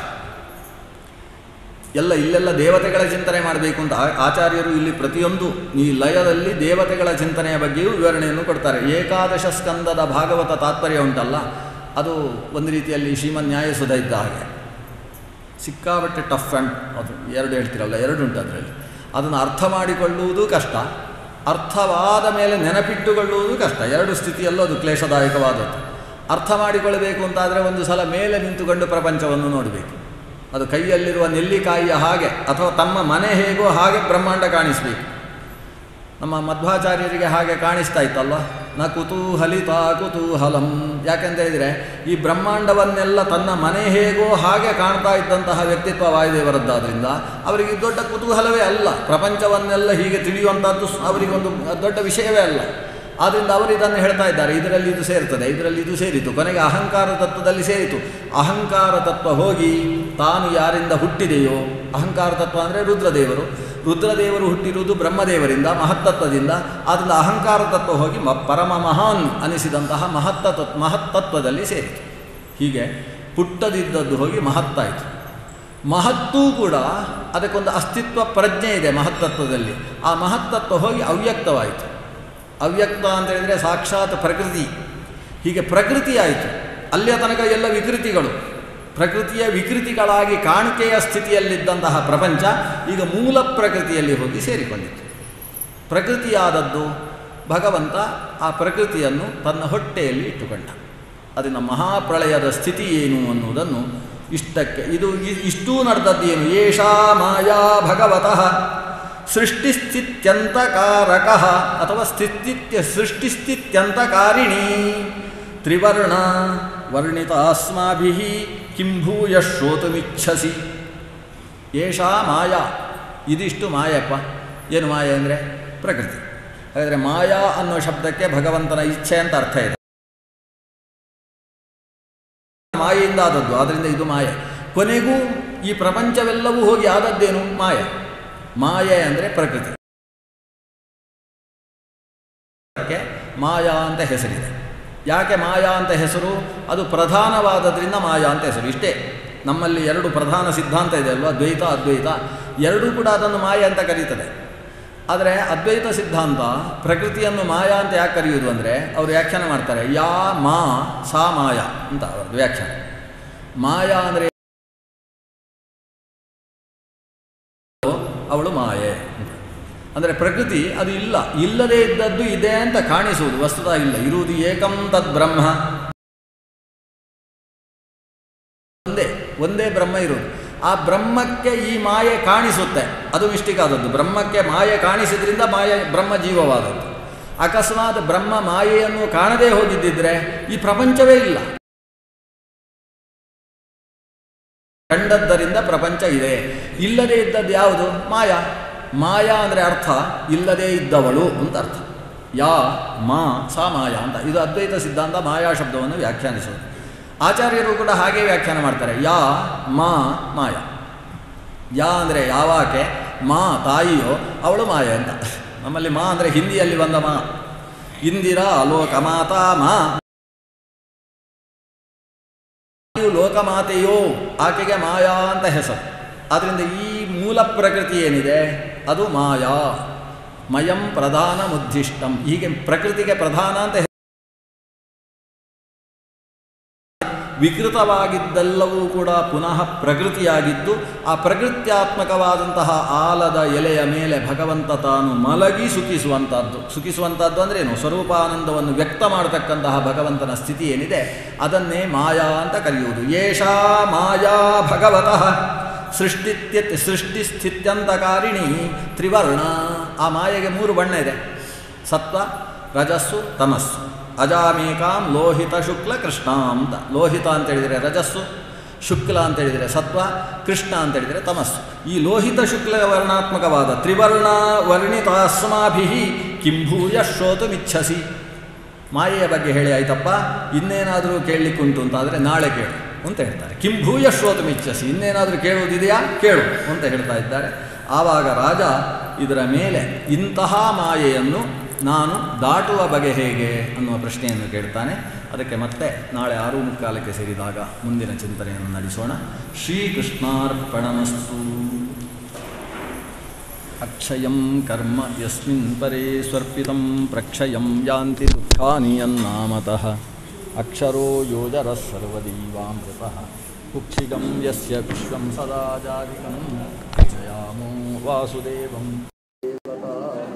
ಎಲ್ಲ ಇಲ್ಲೆಲ್ಲ ದೇವತೆಗಳ ಚಿಂತನೆ ಮಾಡಬೇಕು ಅಂತ ಆ- ಆಚಾರ್ಯರು ಇಲ್ಲಿ ಪ್ರತಿಯೊಂದು ಈ ಲಯದಲ್ಲಿ ದೇವತೆಗಳ ಚಿಂತನೆಯ ಬಗ್ಗೆಯೂ ವಿವರಣೆಯನ್ನು ಕೊಡ್ತಾರೆ ಏಕಾದಶ ಸ್ಕಂದದ ಭಾಗವತ ತಾತ್ಪರ್ಯ ಉಂಟಲ್ಲ ಅದು ಒಂದು ರೀತಿಯಲ್ಲಿ ಶ್ರೀಮನ್ ನ್ಯಾಯಸುಧ ಇದ್ದ ಹಾಗೆ ಸಿಕ್ಕಾಪಟ್ಟೆ ಟಫ್ ಆ್ಯಂಡ್ ಅದು ಎರಡು ಹೇಳ್ತೀರಲ್ಲ ಎರಡು ಉಂಟು ಅದರಲ್ಲಿ ಅದನ್ನು ಅರ್ಥ ಮಾಡಿಕೊಳ್ಳುವುದು ಕಷ್ಟ ಅರ್ಥವಾದ ಮೇಲೆ ನೆನಪಿಟ್ಟುಕೊಳ್ಳುವುದು ಕಷ್ಟ ಎರಡು ಸ್ಥಿತಿಯಲ್ಲೂ ಅದು ಕ್ಲೇಶದಾಯಕವಾದದ್ದು ಅರ್ಥ ಮಾಡಿಕೊಳ್ಳಬೇಕು ಅಂತಾದರೆ ಒಂದು ಸಲ ಮೇಲೆ ನಿಂತುಕೊಂಡು ಪ್ರಪಂಚವನ್ನು ನೋಡಬೇಕು ಅದು ಕೈಯಲ್ಲಿರುವ ನೆಲ್ಲಿಕಾಯಿಯ ಹಾಗೆ ಅಥವಾ ತಮ್ಮ ಮನೆ ಹೇಗೋ ಹಾಗೆ ಬ್ರಹ್ಮಾಂಡ ಕಾಣಿಸಬೇಕು ನಮ್ಮ ಮಧ್ವಾಚಾರ್ಯರಿಗೆ ಹಾಗೆ ಕಾಣಿಸ್ತಾ ಇತ್ತಲ್ವ ನ ಕುತೂಹಲಿತ ಕುತೂಹಲಂ ಯಾಕಂತ ಹೇಳಿದರೆ ಈ ಬ್ರಹ್ಮಾಂಡವನ್ನೆಲ್ಲ ತನ್ನ ಮನೆ ಹೇಗೋ ಹಾಗೆ ಕಾಣ್ತಾ ಇದ್ದಂತಹ ವ್ಯಕ್ತಿತ್ವ ವಾಯುದೇವರದ್ದಾದ್ರಿಂದ ಅವರಿಗೆ ಇದು ದೊಡ್ಡ ಕುತೂಹಲವೇ ಅಲ್ಲ ಪ್ರಪಂಚವನ್ನೆಲ್ಲ ಹೀಗೆ ತಿಳಿಯುವಂಥದ್ದು ಸ್- ಅವರಿಗೊಂದು ದೊಡ್ಡ ವಿಷಯವೇ ಅಲ್ಲ ಆದ್ದರಿಂದ ಅವರು ಇದನ್ನು ಹೇಳ್ತಾ ಇದ್ದಾರೆ ಇದರಲ್ಲಿ ಇದು ಸೇರ್ತದೆ ಇದರಲ್ಲಿ ಇದು ಸೇರಿತು ಕೊನೆಗೆ ಅಹಂಕಾರ ತತ್ವದಲ್ಲಿ ಸೇರಿತು ಅಹಂಕಾರ ತತ್ವ ಹೋಗಿ ತಾನು ಯಾರಿಂದ ಹುಟ್ಟಿದೆಯೋ ಅಹಂಕಾರ ತತ್ವ ಅಂದರೆ ರುದ್ರದೇವರು ರುದ್ರದೇವರು ಹುಟ್ಟಿರುವುದು ಬ್ರಹ್ಮದೇವರಿಂದ ಮಹತ್ತತ್ವದಿಂದ ಆದ್ದರಿಂದ ಅಹಂಕಾರ ತತ್ವ ಹೋಗಿ ಮ ಪರಮ ಮಹಾನ್ ಅನಿಸಿದಂತಹ ಮಹತ್ತ ತತ್ ಮಹತ್ತತ್ವದಲ್ಲಿ ಸೇರಿತು ಹೀಗೆ ಪುಟ್ಟದಿದ್ದದ್ದು ಹೋಗಿ ಮಹತ್ತಾಯಿತು ಮಹತ್ತೂ ಕೂಡ ಅದಕ್ಕೊಂದು ಅಸ್ತಿತ್ವ ಪ್ರಜ್ಞೆ ಇದೆ ಮಹತ್ತತ್ವದಲ್ಲಿ ಆ ಮಹತ್ತತ್ವ ಹೋಗಿ ಅವ್ಯಕ್ತವಾಯಿತು ಅವ್ಯಕ್ತ ಅಂತ ಹೇಳಿದರೆ ಸಾಕ್ಷಾತ್ ಪ್ರಕೃತಿ ಹೀಗೆ ಪ್ರಕೃತಿ ಆಯಿತು ಅಲ್ಲಿಯ ತನಕ ಎಲ್ಲ ವಿಕೃತಿಗಳು ಪ್ರಕೃತಿಯ ವಿಕೃತಿಗಳಾಗಿ ಕಾಣಿಕೆಯ ಸ್ಥಿತಿಯಲ್ಲಿದ್ದಂತಹ ಪ್ರಪಂಚ ಈಗ ಮೂಲ ಪ್ರಕೃತಿಯಲ್ಲಿ ಹೋಗಿ ಸೇರಿಕೊಂಡಿತು ಪ್ರಕೃತಿಯಾದದ್ದು ಭಗವಂತ ಆ ಪ್ರಕೃತಿಯನ್ನು ತನ್ನ ಹೊಟ್ಟೆಯಲ್ಲಿ ಇಟ್ಟುಕೊಂಡ ಅದನ್ನು ಮಹಾಪ್ರಳಯದ ಸ್ಥಿತಿ ಏನು ಅನ್ನುವುದನ್ನು ಇಷ್ಟಕ್ಕೆ ಇದು ಇ- ಇಷ್ಟೂ ನಡೆದದ್ದೇನು ಏಷಾ ಮಾಯಾ ಭಗವತಃ ಸೃಷ್ಟಿಸ್ಥಿತ್ಯಂತಕಾರಕ ಅಥವಾ ಸ್ಥಿತ್ಯ ಸೃಷ್ಟಿಸ್ಥಿತ್ಯಂತಕಾರಿಣಿ ತ್ರಿವರ್ಣ ವರ್ಣಿತ ಅಸ್ಮಾಭಿ ಕಿಂಭೂಯ ಶ್ರೋತುಮಿಚ್ಛಸಿ ಏಷಾ ಮಾಯಾ ಇದಿಷ್ಟು ಮಾಯಪ್ಪ ಏನು ಮಾಯ ಅಂದರೆ ಪ್ರಕೃತಿ ಹಾಗಾದರೆ ಮಾಯಾ ಅನ್ನೋ ಶಬ್ದಕ್ಕೆ ಭಗವಂತನ ಇಚ್ಛೆ ಅಂತ ಅರ್ಥ ಇದೆ ಮಾಯೆಯಿಂದ ಆದದ್ದು ಆದ್ದರಿಂದ ಇದು ಮಾಯೆ ಕೊನೆಗೂ ಈ ಪ್ರಪಂಚವೆಲ್ಲವೂ ಹೋಗಿ ಆದದ್ದೇನು ಮಾಯ ಮಾಯೆ ಅಂದರೆ ಪ್ರಕೃತಿ ಅದಕ್ಕೆ ಮಾಯಾ ಅಂತ ಹೆಸರಿದೆ ಯಾಕೆ ಮಾಯಾ ಅಂತ ಹೆಸರು ಅದು ಪ್ರಧಾನವಾದದ್ರಿಂದ ಮಾಯಾ ಅಂತ ಹೆಸರು ಇಷ್ಟೇ ನಮ್ಮಲ್ಲಿ ಎರಡು ಪ್ರಧಾನ ಸಿದ್ಧಾಂತ ಇದೆ ಅಲ್ವಾ ದ್ವೈತ ಅದ್ವೈತ ಎರಡೂ ಕೂಡ ಅದನ್ನು ಮಾಯೆ ಅಂತ ಕರೀತದೆ ಆದರೆ ಅದ್ವೈತ ಸಿದ್ಧಾಂತ ಪ್ರಕೃತಿಯನ್ನು ಮಾಯಾ ಅಂತ ಯಾಕೆ ಕರೆಯುವುದು ಅಂದರೆ ಅವರು ವ್ಯಾಖ್ಯಾನ ಮಾಡ್ತಾರೆ ಯಾ ಮಾ ಸಾ ಮಾಯಾ ಅಂತ ಅವರದ್ದು ವ್ಯಾಖ್ಯಾನ ಮಾಯಾ ಅಂದರೆ ಅವಳು ಮಾಯೆ ಅಂತ ಅಂದರೆ ಪ್ರಕೃತಿ ಅದು ಇಲ್ಲ ಇಲ್ಲದೇ ಇದ್ದದ್ದು ಇದೆ ಅಂತ ಕಾಣಿಸುವುದು ವಸ್ತುತ ಇಲ್ಲ ಇರುವುದು ಏಕಂ ತದ್ ಬ್ರಹ್ಮ ಒಂದೇ ಒಂದೇ ಬ್ರಹ್ಮ ಇರುವುದು ಆ ಬ್ರಹ್ಮಕ್ಕೆ ಈ ಮಾಯೆ ಕಾಣಿಸುತ್ತೆ ಅದು ಮಿಸ್ಟಿಕ್ ಆದದ್ದು ಬ್ರಹ್ಮಕ್ಕೆ ಮಾಯೆ ಕಾಣಿಸಿದ್ರಿಂದ ಮಾಯೆ ಬ್ರಹ್ಮ ಜೀವವಾದದ್ದು ಅಕಸ್ಮಾತ್ ಬ್ರಹ್ಮ ಮಾಯೆಯನ್ನು ಕಾಣದೇ ಹೋಗಿದ್ದಿದ್ರೆ ಈ ಪ್ರಪಂಚವೇ ಇಲ್ಲ ಕಂಡದ್ದರಿಂದ ಪ್ರಪಂಚ ಇದೆ ಇಲ್ಲದೇ ಇದ್ದದ್ದು ಯಾವುದು ಮಾಯಾ ಮಾಯಾ ಅಂದರೆ ಅರ್ಥ ಇಲ್ಲದೇ ಇದ್ದವಳು ಅಂತ ಅರ್ಥ ಯಾ ಮಾ ಸಾ ಮಾಯಾ ಅಂತ ಇದು ಅದ್ವೈತ ಸಿದ್ಧಾಂತ ಮಾಯಾ ಶಬ್ದವನ್ನು ವ್ಯಾಖ್ಯಾನಿಸುವುದು ಆಚಾರ್ಯರು ಕೂಡ ಹಾಗೆ ವ್ಯಾಖ್ಯಾನ ಮಾಡ್ತಾರೆ ಯಾ ಮಾ ಮಾಯಾ ಯಾ ಅಂದರೆ ಯಾವಾಕೆ ಮಾ ತಾಯಿಯೋ ಅವಳು ಮಾಯೆ ಅಂತ ನಮ್ಮಲ್ಲಿ ಮಾ ಅಂದರೆ ಹಿಂದಿಯಲ್ಲಿ ಬಂದ ಮಾ ಇಂದಿರಾ ಲೋಕಮಾತಾ ಮಾ ತಾಯಿಯು ಲೋಕಮಾತೆಯೋ ಆಕೆಗೆ ಮಾಯಾ ಅಂತ ಹೆಸರು ಆದ್ದರಿಂದ ಈ ಮೂಲ ಪ್ರಕೃತಿ ಏನಿದೆ ಅದು ಮಾಯಾ ಮಯಂ ಪ್ರಧಾನ ಮುದ್ದಿಷ್ಟಂ ಹೀಗೆ ಪ್ರಕೃತಿಗೆ ಪ್ರಧಾನ ಅಂತ ಹೆಸರು. ವಿಕೃತವಾಗಿದ್ದೆಲ್ಲವೂ ಕೂಡ ಪುನಃ ಪ್ರಕೃತಿಯಾಗಿದ್ದು ಆ ಪ್ರಕೃತ್ಯಾತ್ಮಕವಾದಂತಹ ಆಲದ ಎಲೆಯ ಮೇಲೆ ಭಗವಂತ ತಾನು ಮಲಗಿ ಸುಖಿಸುವಂಥದ್ದು ಸುಖಿಸುವಂಥದ್ದು ಅಂದ್ರೆ ಏನು ಸ್ವರೂಪಾನಂದವನ್ನು ವ್ಯಕ್ತ ಮಾಡತಕ್ಕಂತಹ ಭಗವಂತನ ಸ್ಥಿತಿ ಏನಿದೆ ಅದನ್ನೇ ಮಾಯಾ ಅಂತ ಕರೆಯುವುದು ಏಷಾ ಮಾಯಾ ಭಗವತಃ ಸೃಷ್ಟಿತ್ಯ ಸೃಷ್ಟಿ ಸ್ಥಿತ್ಯಂತಕಾರಿಣಿ ತ್ರಿವರ್ಣ ಆ ಮಾಯೆಗೆ ಮೂರು ಬಣ್ಣ ಇದೆ ಸತ್ವ ರಜಸ್ಸು ತಮಸ್ಸು ಅಜಾಮೇಕಾಂ ಲೋಹಿತ ಶುಕ್ಲ ಕೃಷ್ಣ ಅಂತ ಲೋಹಿತ ಅಂತ ಹೇಳಿದರೆ ರಜಸ್ಸು ಶುಕ್ಲ ಅಂತ ಹೇಳಿದರೆ ಸತ್ವ ಕೃಷ್ಣ ಅಂತ ಹೇಳಿದರೆ ತಮಸ್ಸು ಈ ಲೋಹಿತ ಶುಕ್ಲ ವರ್ಣಾತ್ಮಕವಾದ ತ್ರಿವರ್ಣ ವರ್ಣಿತಾಸ್ಮಾಭಿ ಕಿಂಭೂಯ ಶ್ರೋತುಮಿಚ್ಛಸಿ ಮಾಯೆಯ ಬಗ್ಗೆ ಹೇಳಿ ಆಯ್ತಪ್ಪ ಇನ್ನೇನಾದರೂ ಕೇಳಲಿಕ್ಕುಂಟು ಅಂತಾದರೆ ನಾಳೆ ಕೇಳು ಅಂತ ಹೇಳ್ತಾರೆ ಕಿಂಭೂಯ ಶ್ರೋತುಮಿಚ್ಛಸಿ ಇನ್ನೇನಾದರೂ ಕೇಳುವುದಿದೆಯಾ ಕೇಳು ಅಂತ ಹೇಳ್ತಾ ಇದ್ದಾರೆ ಆವಾಗ ರಾಜ ಇದರ ಮೇಲೆ ಇಂತಹ ಮಾಯೆಯನ್ನು ನಾನು ದಾಟುವ ಬಗೆ ಹೇಗೆ ಅನ್ನುವ ಪ್ರಶ್ನೆಯನ್ನು ಕೇಳ್ತಾನೆ ಅದಕ್ಕೆ ಮತ್ತೆ ನಾಳೆ ಆರು ಮುಕ್ಕಾಲಕ್ಕೆ ಸೇರಿದಾಗ ಮುಂದಿನ ಚಿಂತನೆಯನ್ನು ನಡೆಸೋಣ ಶ್ರೀಕೃಷ್ಣಾರ್ಪಣಮಸ್ತು ಅಕ್ಷಯಂ ಕರ್ಮ ಯಸ್ಮಿನ್ ಪರೇ ಸ್ವರ್ಪಿತಂ ಪ್ರಕ್ಷಯಂ ಯಾಂತಿ ದುಃಖಾನಿ ಯನ್ನಾಮತಃ ಅಕ್ಷರೋ ಯೋಜರಃ ಸರ್ವದೀವಾಮೃತಃ ಕುಕ್ಷಿಗಂ ಯಸ್ಯ ವಿಶ್ವಂ ಸದಾ ಜಾರಿಕಂ ಜಯಾಮೋ ವಾಸುದೇವಂ ದೇವತಾ